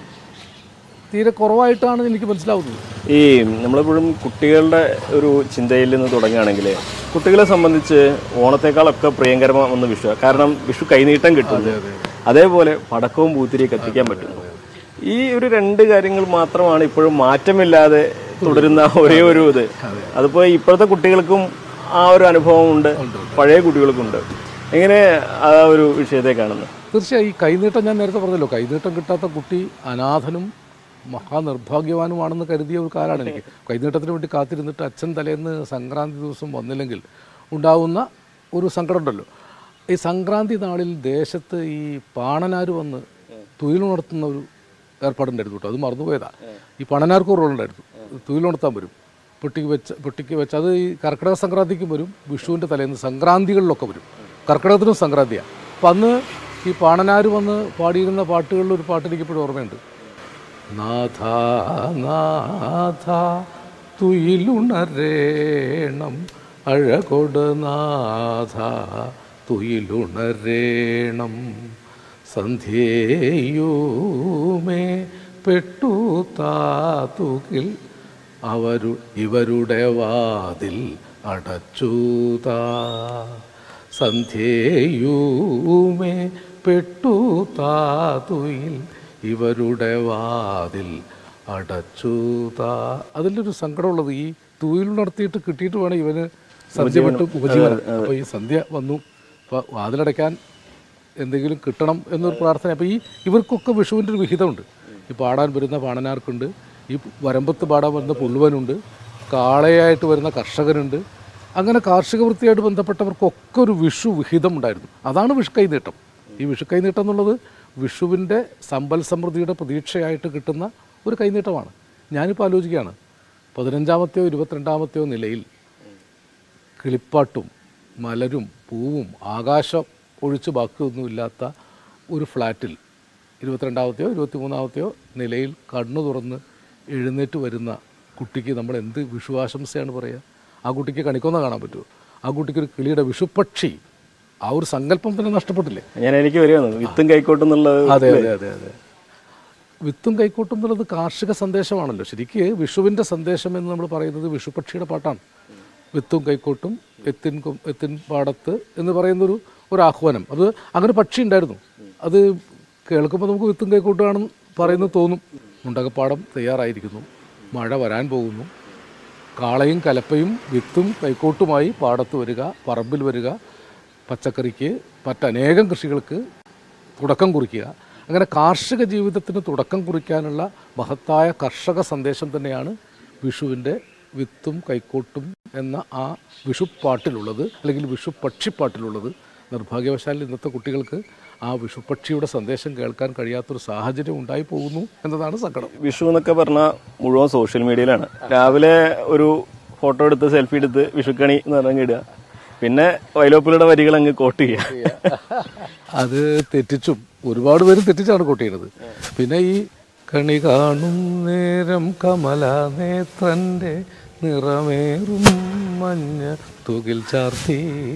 തീരെ കുറവായിട്ടാണ് എനിക്ക് മനസ്സിലാവുന്നത് ഈ നമ്മളെപ്പോഴും കുട്ടികളുടെ ഒരു ചിന്തയിൽ നിന്ന് തുടങ്ങുകയാണെങ്കിൽ കുട്ടികളെ സംബന്ധിച്ച് ഓണത്തെക്കാളൊക്കെ പ്രിയങ്കരമാവുന്ന വിഷു കാരണം വിഷു കൈനീട്ടം കിട്ടുന്നു അതേപോലെ പടക്കവും പൂത്തിരിയും കത്തിക്കാൻ പറ്റുന്നു ഈ ഒരു രണ്ട് കാര്യങ്ങൾ മാത്രമാണ് ഇപ്പോഴും മാറ്റമില്ലാതെ തുടരുന്ന ഒരേ ഒരു ഇത് അതിപ്പോ ഇപ്പോഴത്തെ കുട്ടികൾക്കും ആ ഒരു അനുഭവം ഉണ്ട് പഴയ കുട്ടികൾക്കുണ്ട് എങ്ങനെ ആ ഒരു വിഷയത്തെ കാണുന്നു തീർച്ചയായും ഈ കൈനീട്ടം ഞാൻ നേരത്തെ പറഞ്ഞല്ലോ കൈനീട്ടം കിട്ടാത്ത കുട്ടി അനാഥനും മഹാനിർഭാഗ്യവാനുമാണെന്ന് കരുതിയ ഒരു കാലമാണ് എനിക്ക് കൈനീട്ടത്തിന് വേണ്ടി കാത്തിരുന്നിട്ട് അച്ഛൻ തലേന്ന് സംക്രാന്തി ദിവസം വന്നില്ലെങ്കിൽ ഉണ്ടാവുന്ന ഒരു സങ്കടമുണ്ടല്ലോ ഈ സംക്രാന്തി നാളിൽ ദേശത്ത് ഈ പാണനാര് വന്ന് തൊഴിലുണർത്തുന്ന ഒരു ഏർപ്പാടുണ്ടായിരുന്നു കേട്ടോ അത് മറന്നുപോയതാ ഈ പണനാർക്ക് ഒരു റോളുണ്ടായിരുന്നു തൊഴിലുണർത്താൻ വരും പെട്ടിക്ക് വെച്ച് പെട്ടിക്ക് വെച്ച് അത് ഈ കർക്കിടക സംക്രാന്തിക്കും വരും വിഷുവിൻ്റെ തലേന്ന് സംക്രാന്തികളിലൊക്കെ വരും കർക്കിടകത്തിനും സംക്രാന്തിയാണ് അപ്പം അന്ന് ഈ പാണനാര് വന്ന് പാടിയിരുന്ന പാട്ടുകളിൽ ഒരു പാട്ട് എനിക്കിപ്പോഴും ഓർമ്മയുണ്ട് നാഥ നാഥ തുയിലുണരേണം അഴകൊട് നാഥ തുയിലുണരേണം സന്ധ്യയുമേ പെട്ടു താതുകിൽ അവരു ഇവരുടെ വാതിൽ അടച്ചൂതാ സന്ധ്യയുമേ പെട്ടു താതുയിൽ ഇവരുടെ വാതിൽ അടച്ചൂതാ അതിലൊരു സങ്കടമുള്ളത് ഈ തൂയിൽ നടത്തിയിട്ട് കിട്ടിയിട്ട് വേണം ഇവന് സന്ധ്യ വിട്ട് ഉപജീവനം അപ്പോൾ ഈ സന്ധ്യ വന്നു അപ്പോൾ വാതിലടയ്ക്കാൻ എന്തെങ്കിലും കിട്ടണം എന്നൊരു പ്രാർത്ഥന അപ്പോൾ ഈ ഇവർക്കൊക്കെ വിഷുവിൻ്റെ ഒരു വിഹിതമുണ്ട് ഈ പാടാൻ വരുന്ന പാണനാർക്കുണ്ട് ഈ വരമ്പത്ത് പാടാൻ വരുന്ന പുള്ളുവനുണ്ട് കാളയായിട്ട് വരുന്ന കർഷകനുണ്ട് അങ്ങനെ കാർഷിക വൃത്തിയായിട്ട് ബന്ധപ്പെട്ടവർക്കൊക്കെ ഒരു വിഷു വിഹിതം ഉണ്ടായിരുന്നു അതാണ് വിഷുക്കൈ നീട്ടം ഈ വിഷുക്കൈ നീട്ടം എന്നുള്ളത് വിഷുവിൻ്റെ സമ്പൽ സമൃദ്ധിയുടെ പ്രതീക്ഷയായിട്ട് കിട്ടുന്ന ഒരു കൈനീട്ടമാണ് ഞാനിപ്പോൾ ആലോചിക്കുകയാണ് പതിനഞ്ചാമത്തെയോ ഇരുപത്തിരണ്ടാമത്തെയോ നിലയിൽ കിളിപ്പാട്ടും മലരും പൂവും ആകാശം ഒഴിച്ച് ബാക്കിയൊന്നുമില്ലാത്ത ഒരു ഫ്ലാറ്റിൽ ഇരുപത്തിരണ്ടാമത്തെയോ ഇരുപത്തിമൂന്നാമത്തെയോ നിലയിൽ കണ്ണു തുറന്ന് എഴുന്നേറ്റ് വരുന്ന കുട്ടിക്ക് നമ്മൾ എന്ത് വിഷുവാശംസയാണ് പറയുക ആ കുട്ടിക്ക് കണിക്കൊന്ന കാണാൻ പറ്റുമോ ആ കുട്ടിക്ക് ഒരു കിളിയുടെ വിഷുപക്ഷി ആ ഒരു സങ്കല്പം തന്നെ നഷ്ടപ്പെട്ടില്ലേ ഞാൻ എനിക്ക് വരികയാണ് വിത്തും കൈക്കോട്ടെന്നുള്ള അതെ അതെ അതെ അതെ വിത്തും കൈക്കോട്ടും എന്നുള്ളത് കാർഷിക സന്ദേശമാണല്ലോ ശരിക്ക് വിഷുവിൻ്റെ സന്ദേശം എന്ന് നമ്മൾ പറയുന്നത് വിഷുപക്ഷിയുടെ പാട്ടാണ് വിത്തും കൈക്കോട്ടും എത്തിൻ കൊ- എത്തിൻ പാടത്ത് എന്ന് പറയുന്നൊരു ഒരു ആഹ്വാനം അത് അങ്ങനെ പക്ഷി ഉണ്ടായിരുന്നു അത് കേൾക്കുമ്പോൾ നമുക്ക് വിത്തും കൈക്കോട്ടുമാണെന്ന് പറയുന്നത് തോന്നും മുണ്ടകപ്പാടം തയ്യാറായിരിക്കുന്നു മഴ വരാൻ പോകുന്നു കാളയും കലപ്പയും വിത്തും കൈക്കോട്ടുമായി പാടത്ത് വരിക പറമ്പിൽ വരിക പച്ചക്കറിക്ക് മറ്റനേകം കൃഷികൾക്ക് തുടക്കം കുറിക്കുക അങ്ങനെ കാർഷിക ജീവിതത്തിന് തുടക്കം കുറിക്കാനുള്ള മഹത്തായ കർഷക സന്ദേശം തന്നെയാണ് വിഷുവിൻ്റെ വിത്തും കൈക്കോട്ടും എന്ന ആ വിഷുപ്പാട്ടിലുള്ളത് അല്ലെങ്കിൽ വിഷു പക്ഷിപ്പാട്ടിലുള്ളത് നിർഭാഗ്യവശാൽ ഇന്നത്തെ കുട്ടികൾക്ക് ആ വിഷുപക്ഷിയുടെ സന്ദേശം കേൾക്കാൻ കഴിയാത്തൊരു സാഹചര്യം ഉണ്ടായി പോകുന്നു എന്നതാണ് സങ്കടം വിഷു എന്നൊക്കെ പറഞ്ഞാൽ മുഴുവൻ സോഷ്യൽ മീഡിയയിലാണ് രാവിലെ ഒരു ഫോട്ടോ എടുത്ത് സെൽഫി എടുത്ത് വിഷുക്കണി എന്ന് പറഞ്ഞങ്ങ് ഇടുക പിന്നെ വൈലോപ്പിളുടെ വരികൾ അങ്ങ് കോട്ട് ചെയ്യുക അത് തെറ്റിച്ചും ഒരുപാട് പേര് തെറ്റിച്ചാണ് കോട്ട് ചെയ്യുന്നത് പിന്നെ ഈ കണി കാണും നേരം കമല നേത്രന്റെ നിറമേറും മഞ്ഞ തുകിൽ ചാർത്തി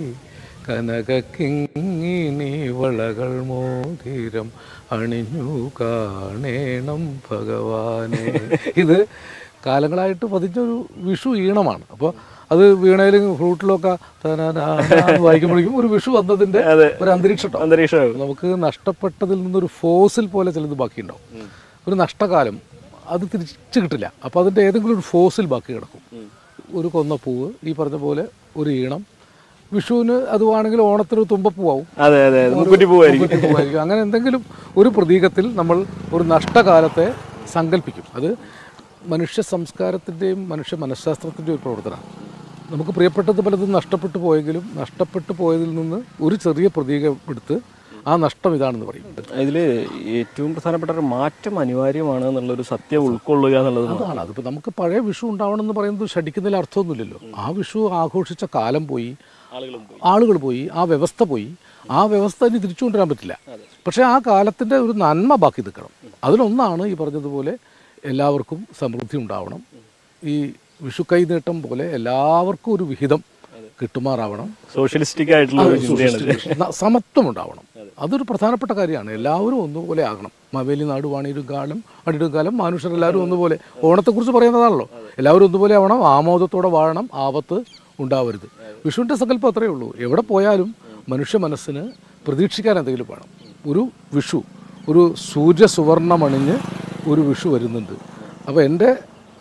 കനകിങ്ങിണി വളകൾ മോതിരം അണിഞ്ഞു കാണേണം ഭഗവാനെ ഇത് കാലങ്ങളായിട്ട് പതിഞ്ഞൊരു വിഷു ഈണമാണ് അപ്പോൾ അത് വീണയിലും ഫ്ലൂട്ടിലൊക്കെ തനാനാ വായിക്കുമ്പോഴേക്കും ഒരു വിഷു വന്നതിന്റെ ഒരു അന്തരീക്ഷം അന്തരീക്ഷം നമുക്ക് നഷ്ടപ്പെട്ടതിൽ നിന്നൊരു ഫോസിൽ പോലെ ചിലത് ബാക്കിയുണ്ടാവും ഒരു നഷ്ടകാലം അത് തിരിച്ചു കിട്ടില്ല അപ്പോൾ അതിൻ്റെ ഏതെങ്കിലും ഒരു ഫോസിൽ ബാക്കി കിടക്കും ഒരു കൊന്നപ്പൂവ് ഈ പറഞ്ഞ പോലെ ഒരു ഈണം വിഷുവിന് അതുവാണെങ്കിൽ ഓണത്തിന് ഒരു തുമ്പപ്പൂവാവും അതെ അതെ ഒരു മുക്കുറ്റി പൂവായിരിക്കും മുക്കുറ്റി പൂവായിരിക്കും. അങ്ങനെ എന്തെങ്കിലും ഒരു പ്രതീകത്തിൽ നമ്മൾ ഒരു നഷ്ടകാലത്തെ സങ്കല്പിക്കും അത് മനുഷ്യ സംസ്കാരത്തിൻ്റെയും മനുഷ്യ മനഃശാസ്ത്രത്തിൻ്റെയും ഒരു പ്രവർത്തനമാണ് നമുക്ക് പ്രിയപ്പെട്ടത് പലതും നഷ്ടപ്പെട്ടു പോയെങ്കിലും നഷ്ടപ്പെട്ടു പോയതിൽ നിന്ന് ഒരു ചെറിയ പ്രതീകം എടുത്ത് ആ നഷ്ടം ഇതാണെന്ന് പറയും ഇതിൽ ഏറ്റവും പ്രധാനപ്പെട്ട ഒരു മാറ്റം അനിവാര്യമാണ് എന്നുള്ളൊരു സത്യം ഉൾക്കൊള്ളുക എന്നുള്ളത് അതാണ് അതിപ്പോൾ നമുക്ക് പഴയ വിഷു ഉണ്ടാവണം എന്ന് പറയുന്നത് ഷടിക്കുന്നതിൽ അർത്ഥമൊന്നുമില്ലല്ലോ ആ വിഷു ആഘോഷിച്ച കാലം പോയി ആളുകൾ പോയി ആ വ്യവസ്ഥ പോയി ആ വ്യവസ്ഥ ഇനി തിരിച്ചു കൊണ്ടുവരാൻ പറ്റില്ല പക്ഷേ ആ കാലത്തിൻ്റെ ഒരു നന്മ ബാക്കി നിൽക്കണം അതിലൊന്നാണ് ഈ പറഞ്ഞതുപോലെ എല്ലാവർക്കും സമൃദ്ധി ഉണ്ടാവണം ഈ വിഷു കൈനീട്ടം പോലെ എല്ലാവർക്കും ഒരു വിഹിതം കിട്ടുമാറാവണം സോഷ്യലിസ്റ്റിക് ആയിട്ടുള്ള ഒരു ആ, ചിന്തയാണ് ഇത്. സോഷ്യലിസ്റ്റ്. ന- സമത്വം ഉണ്ടാവണം അതൊരു പ്രധാനപ്പെട്ട കാര്യമാണ് എല്ലാവരും ഒന്നുപോലെ ആകണം മാവേലി നാട് വാണിരും കാലം അടിയിടും കാലം മനുഷ്യരെല്ലാവരും ഒന്നുപോലെ ഓണത്തെക്കുറിച്ച് പറയുന്നതാണല്ലോ എല്ലാവരും ഒന്നുപോലെ ആവണം ആമോദത്തോടെ വാഴണം ആപത്ത് ഉണ്ടാവരുത് വിഷുവിൻ്റെ സങ്കല്പം അത്രയേ ഉള്ളൂ എവിടെ പോയാലും മനുഷ്യ മനസ്സിന് പ്രതീക്ഷിക്കാൻ എന്തെങ്കിലും വേണം ഒരു വിഷു ഒരു സൂര്യ സുവർണമണിഞ്ഞ് ഒരു വിഷു വരുന്നുണ്ട് അപ്പോൾ എൻ്റെ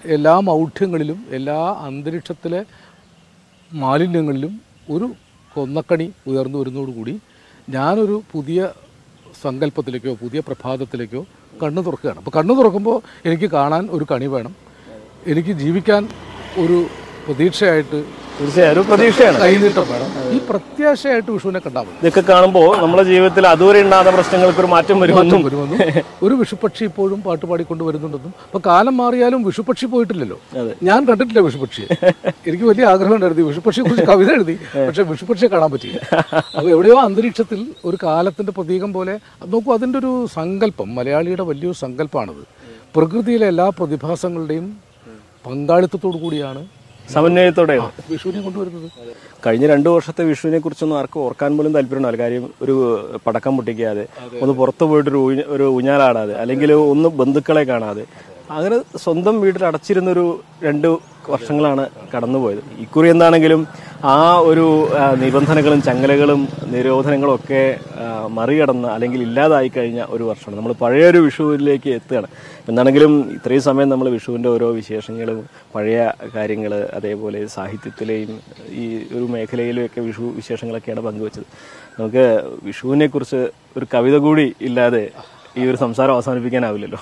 എല്ലാ മൗഢ്യങ്ങളിലും എല്ലാ അന്തരീക്ഷത്തിലെ മാലിന്യങ്ങളിലും ഒരു കൊന്നക്കണി ഉയർന്നു വരുന്നതോടുകൂടി ഞാനൊരു പുതിയ സങ്കല്പത്തിലേക്കോ പുതിയ പ്രഭാതത്തിലേക്കോ കണ്ണു തുറക്കുകയാണ് അപ്പോൾ കണ്ണു തുറക്കുമ്പോൾ എനിക്ക് കാണാൻ ഒരു കണി വേണം എനിക്ക് ജീവിക്കാൻ ഒരു പ്രതീക്ഷയായിട്ട് തീർച്ചയായും ഒരു പ്രതീക്ഷയാണ് കൈനീട്ടം വേണം ഈ പ്രത്യാശയായിട്ട് വിഷുവിനെ കണ്ടാൽ മതി ഇതൊക്കെ കാണുമ്പോൾ നമ്മുടെ ജീവിതത്തിൽ അതുവരെ ഉണ്ടാകുന്ന പ്രശ്നങ്ങൾക്ക് ഒരു മാറ്റം വരുമെന്നും മാറ്റം വരുമെന്നും ഒരു വിഷുപക്ഷി ഇപ്പോഴും പാട്ട് പാടിക്കൊണ്ട് വരുന്നുണ്ടെന്നും അപ്പൊ കാലം മാറിയാലും വിഷുപക്ഷി പോയിട്ടില്ലല്ലോ ഞാൻ കണ്ടിട്ടില്ല വിഷുപക്ഷിയെ എനിക്ക് വലിയ ആഗ്രഹം ഉണ്ടായിരുന്നു വിഷുപക്ഷിയെ കുറിച്ച് കവിത എഴുതി പക്ഷെ വിഷുപക്ഷിയെ കാണാൻ പറ്റിയില്ല അപ്പൊ എവിടെയോ അന്തരീക്ഷത്തിൽ ഒരു കാലത്തിന്റെ പ്രതീകം പോലെ അത് നോക്കൂ അതിൻ്റെ ഒരു സങ്കല്പം മലയാളിയുടെ വലിയൊരു സങ്കല്പമാണത് പ്രകൃതിയിലെ എല്ലാ പ്രതിഭാസങ്ങളുടെയും പങ്കാളിത്തത്തോടു കൂടിയാണ് സമന്വയത്തോടെ വിഷുവിനെ കൊണ്ടുവരുന്നത് കഴിഞ്ഞ രണ്ടു വർഷത്തെ വിഷുവിനെ കുറിച്ചൊന്നും ആർക്കും ഓർക്കാൻ പോലും താല്പര്യമുണ്ടാവില്ല കാര്യം ഒരു പടക്കം പൊട്ടിക്കാതെ ഒന്ന് പുറത്തു പോയിട്ട് ഒരു ഊഞ്ഞ- ഒരു ഊഞ്ഞാലാടാതെ അല്ലെങ്കിൽ ഒന്ന് ബന്ധുക്കളെ കാണാതെ അങ്ങനെ സ്വന്തം വീട്ടിൽ അടച്ചിരുന്നൊരു രണ്ട് വർഷങ്ങളാണ് കടന്നുപോയത് ഇക്കുറി എന്താണെങ്കിലും ആ ഒരു ആ, നിബന്ധനകളും ചങ്ങലകളും നിരോധനങ്ങളും ഒക്കെ ആ, മറികടന്ന് അല്ലെങ്കിൽ ഇല്ലാതായി കഴിഞ്ഞ ഒരു വർഷമാണ് നമ്മൾ പഴയൊരു വിഷുവിലേക്ക് എത്തുകയാണ് എന്താണെങ്കിലും ഇത്രയും സമയം നമ്മൾ വിഷുവിൻ്റെ ഓരോ വിശേഷങ്ങളും പഴയ കാര്യങ്ങൾ അതേപോലെ സാഹിത്യത്തിലെയും ഈ ഒരു മേഖലയിലുമൊക്കെ വിഷു വിശേഷങ്ങളൊക്കെയാണ് പങ്കുവച്ചത് നമുക്ക് വിഷുവിനെ കുറിച്ച് ഒരു കവിത കൂടി ഇല്ലാതെ ഈ ഒരു സംസാരം അവസാനിപ്പിക്കാനാവില്ലല്ലോ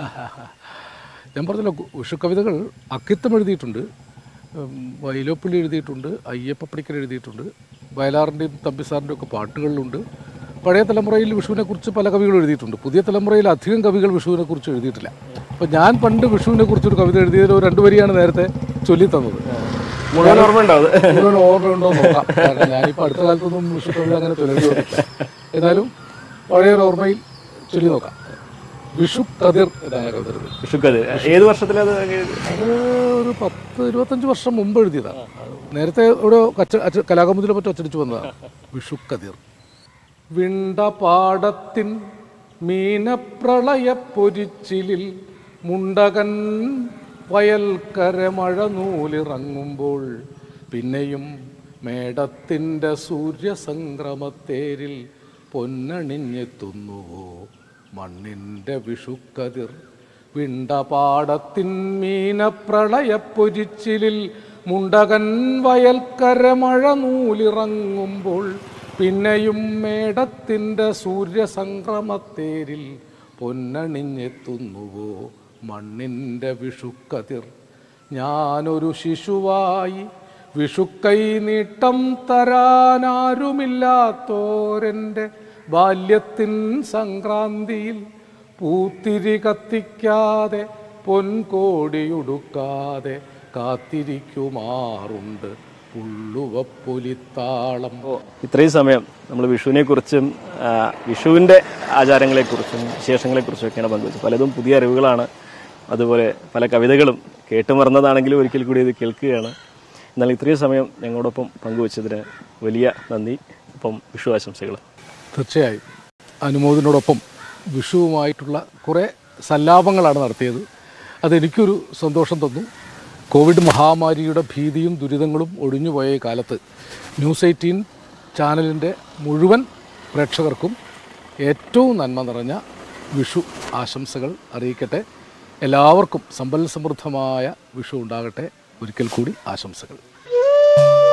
ഞാൻ പറഞ്ഞല്ലോ വിഷു കവിതകൾ അക്കിത്തം എഴുതിയിട്ടുണ്ട് ഉം, വൈലോപ്പിള്ളി എഴുതിയിട്ടുണ്ട് അയ്യപ്പപ്പടിക്കൽ എഴുതിയിട്ടുണ്ട് വയലാറിൻ്റെയും തമ്പിസാറിൻ്റെയും ഒക്കെ പാട്ടുകളിലുണ്ട് പഴയ തലമുറയിൽ വിഷുവിനെ കുറിച്ച് പല കവികൾ എഴുതിയിട്ടുണ്ട് പുതിയ തലമുറയിൽ അധികം കവികൾ വിഷുവിനെ കുറിച്ച് എഴുതിയിട്ടില്ല അപ്പോൾ ഞാൻ പണ്ട് വിഷുവിനെ കുറിച്ചൊരു കവിത എഴുതിയതിൽ ഒരു രണ്ട് വരിയാണ് നേരത്തെ ചൊല്ലി തന്നത് മുഴുവൻ ഓർമ്മയുണ്ടോ അത്? മുഴുവൻ ഓർമ്മയുണ്ടോ എന്ന് നോക്കാം കാരണം ഞാനിപ്പോൾ അടുത്ത കാലത്തൊന്നും വിഷു കവിത അങ്ങനെ ചൊല്ലിയിട്ടില്ല എന്നാലും പഴയൊരു ഓർമ്മയിൽ ചൊല്ലി നോക്കാം വിഷു കതിർ എന്നാണ് കവിത വിഷുക്കത് ഏത് വർഷത്തിലത് അത് ഒരു പത്ത് ഇരുപത്തഞ്ച് വർഷം മുമ്പ് എഴുതിയതാണ് നേരത്തെ ഇവിടെ കച്ച അച്ച കലാകമുദിനെ പറ്റി അച്ചടിച്ചു വന്നതാണ് വിഷുക്കതിർ വിണ്ട പാടത്തിൻ മീനപ്രളയ പൊരിച്ചിലിൽ മുണ്ടകൻ വയൽക്കര മഴ നൂലിറങ്ങുമ്പോൾ പിന്നെയും മേടത്തിൻ്റെ സൂര്യസംക്രമത്തേരിൽ പൊന്നണിഞ്ഞെത്തുന്നുവോ മണ്ണിൻ്റെ വിഷുക്കതിർ വിണ്ടപാടത്തിൻ മീനപ്രളയപ്പൊരിച്ചിലിൽ മുണ്ടകൻ വയൽക്കര മഴ നൂലിറങ്ങുമ്പോൾ പിന്നെയും മേടത്തിൻ്റെ സൂര്യസംക്രമത്തേരിൽ പൊന്നണിഞ്ഞെത്തുന്നുവോ മണ്ണിൻ്റെ വിഷുക്കതിർ ഞാനൊരു ശിശുവായി വിഷുക്കൈ നീട്ടം തരാനാരുമില്ലാത്തോരെൻ്റെ ബാല്യത്തിൻ സംക്രാന്തിയിൽ പൂത്തിരി കത്തിക്കാതെ പൊൻകോടിയുടുക്കാതെ കാത്തിരിക്കുമാറുണ്ട് പുള്ളുവപ്പൊലിത്താളം ഇത്രയും സമയം നമ്മൾ വിഷുവിനെ കുറിച്ചും വിഷുവിൻ്റെ ആചാരങ്ങളെക്കുറിച്ചും വിശേഷങ്ങളെക്കുറിച്ചും ഒക്കെയാണ് പങ്കുവച്ചത് പലതും പുതിയ അറിവുകളാണ് അതുപോലെ പല കവിതകളും കേട്ടു മറന്നതാണെങ്കിലും ഒരിക്കൽ കൂടി ഇത് കേൾക്കുകയാണ് എന്നാൽ ഇത്രയും സമയം ഞങ്ങളോടൊപ്പം പങ്കുവച്ചതിന് വലിയ നന്ദി ഒപ്പം വിഷു ആശംസകൾ തീർച്ചയായും അനുമോദിനോടൊപ്പം വിഷുവുമായിട്ടുള്ള കുറേ സല്ലാപങ്ങളാണ് നടത്തിയത് അതെനിക്കൊരു സന്തോഷം തന്നു കോവിഡ് മഹാമാരിയുടെ ഭീതിയും ദുരിതങ്ങളും ഒഴിഞ്ഞുപോയ ഈ കാലത്ത് ന്യൂസ് എയ്റ്റീൻ ചാനലിൻ്റെ മുഴുവൻ പ്രേക്ഷകർക്കും ഏറ്റവും നന്മ നിറഞ്ഞ വിഷു ആശംസകൾ അറിയിക്കട്ടെ എല്ലാവർക്കും സമ്പൽ സമൃദ്ധമായ വിഷു ഉണ്ടാകട്ടെ ഒരിക്കൽ കൂടി ആശംസകൾ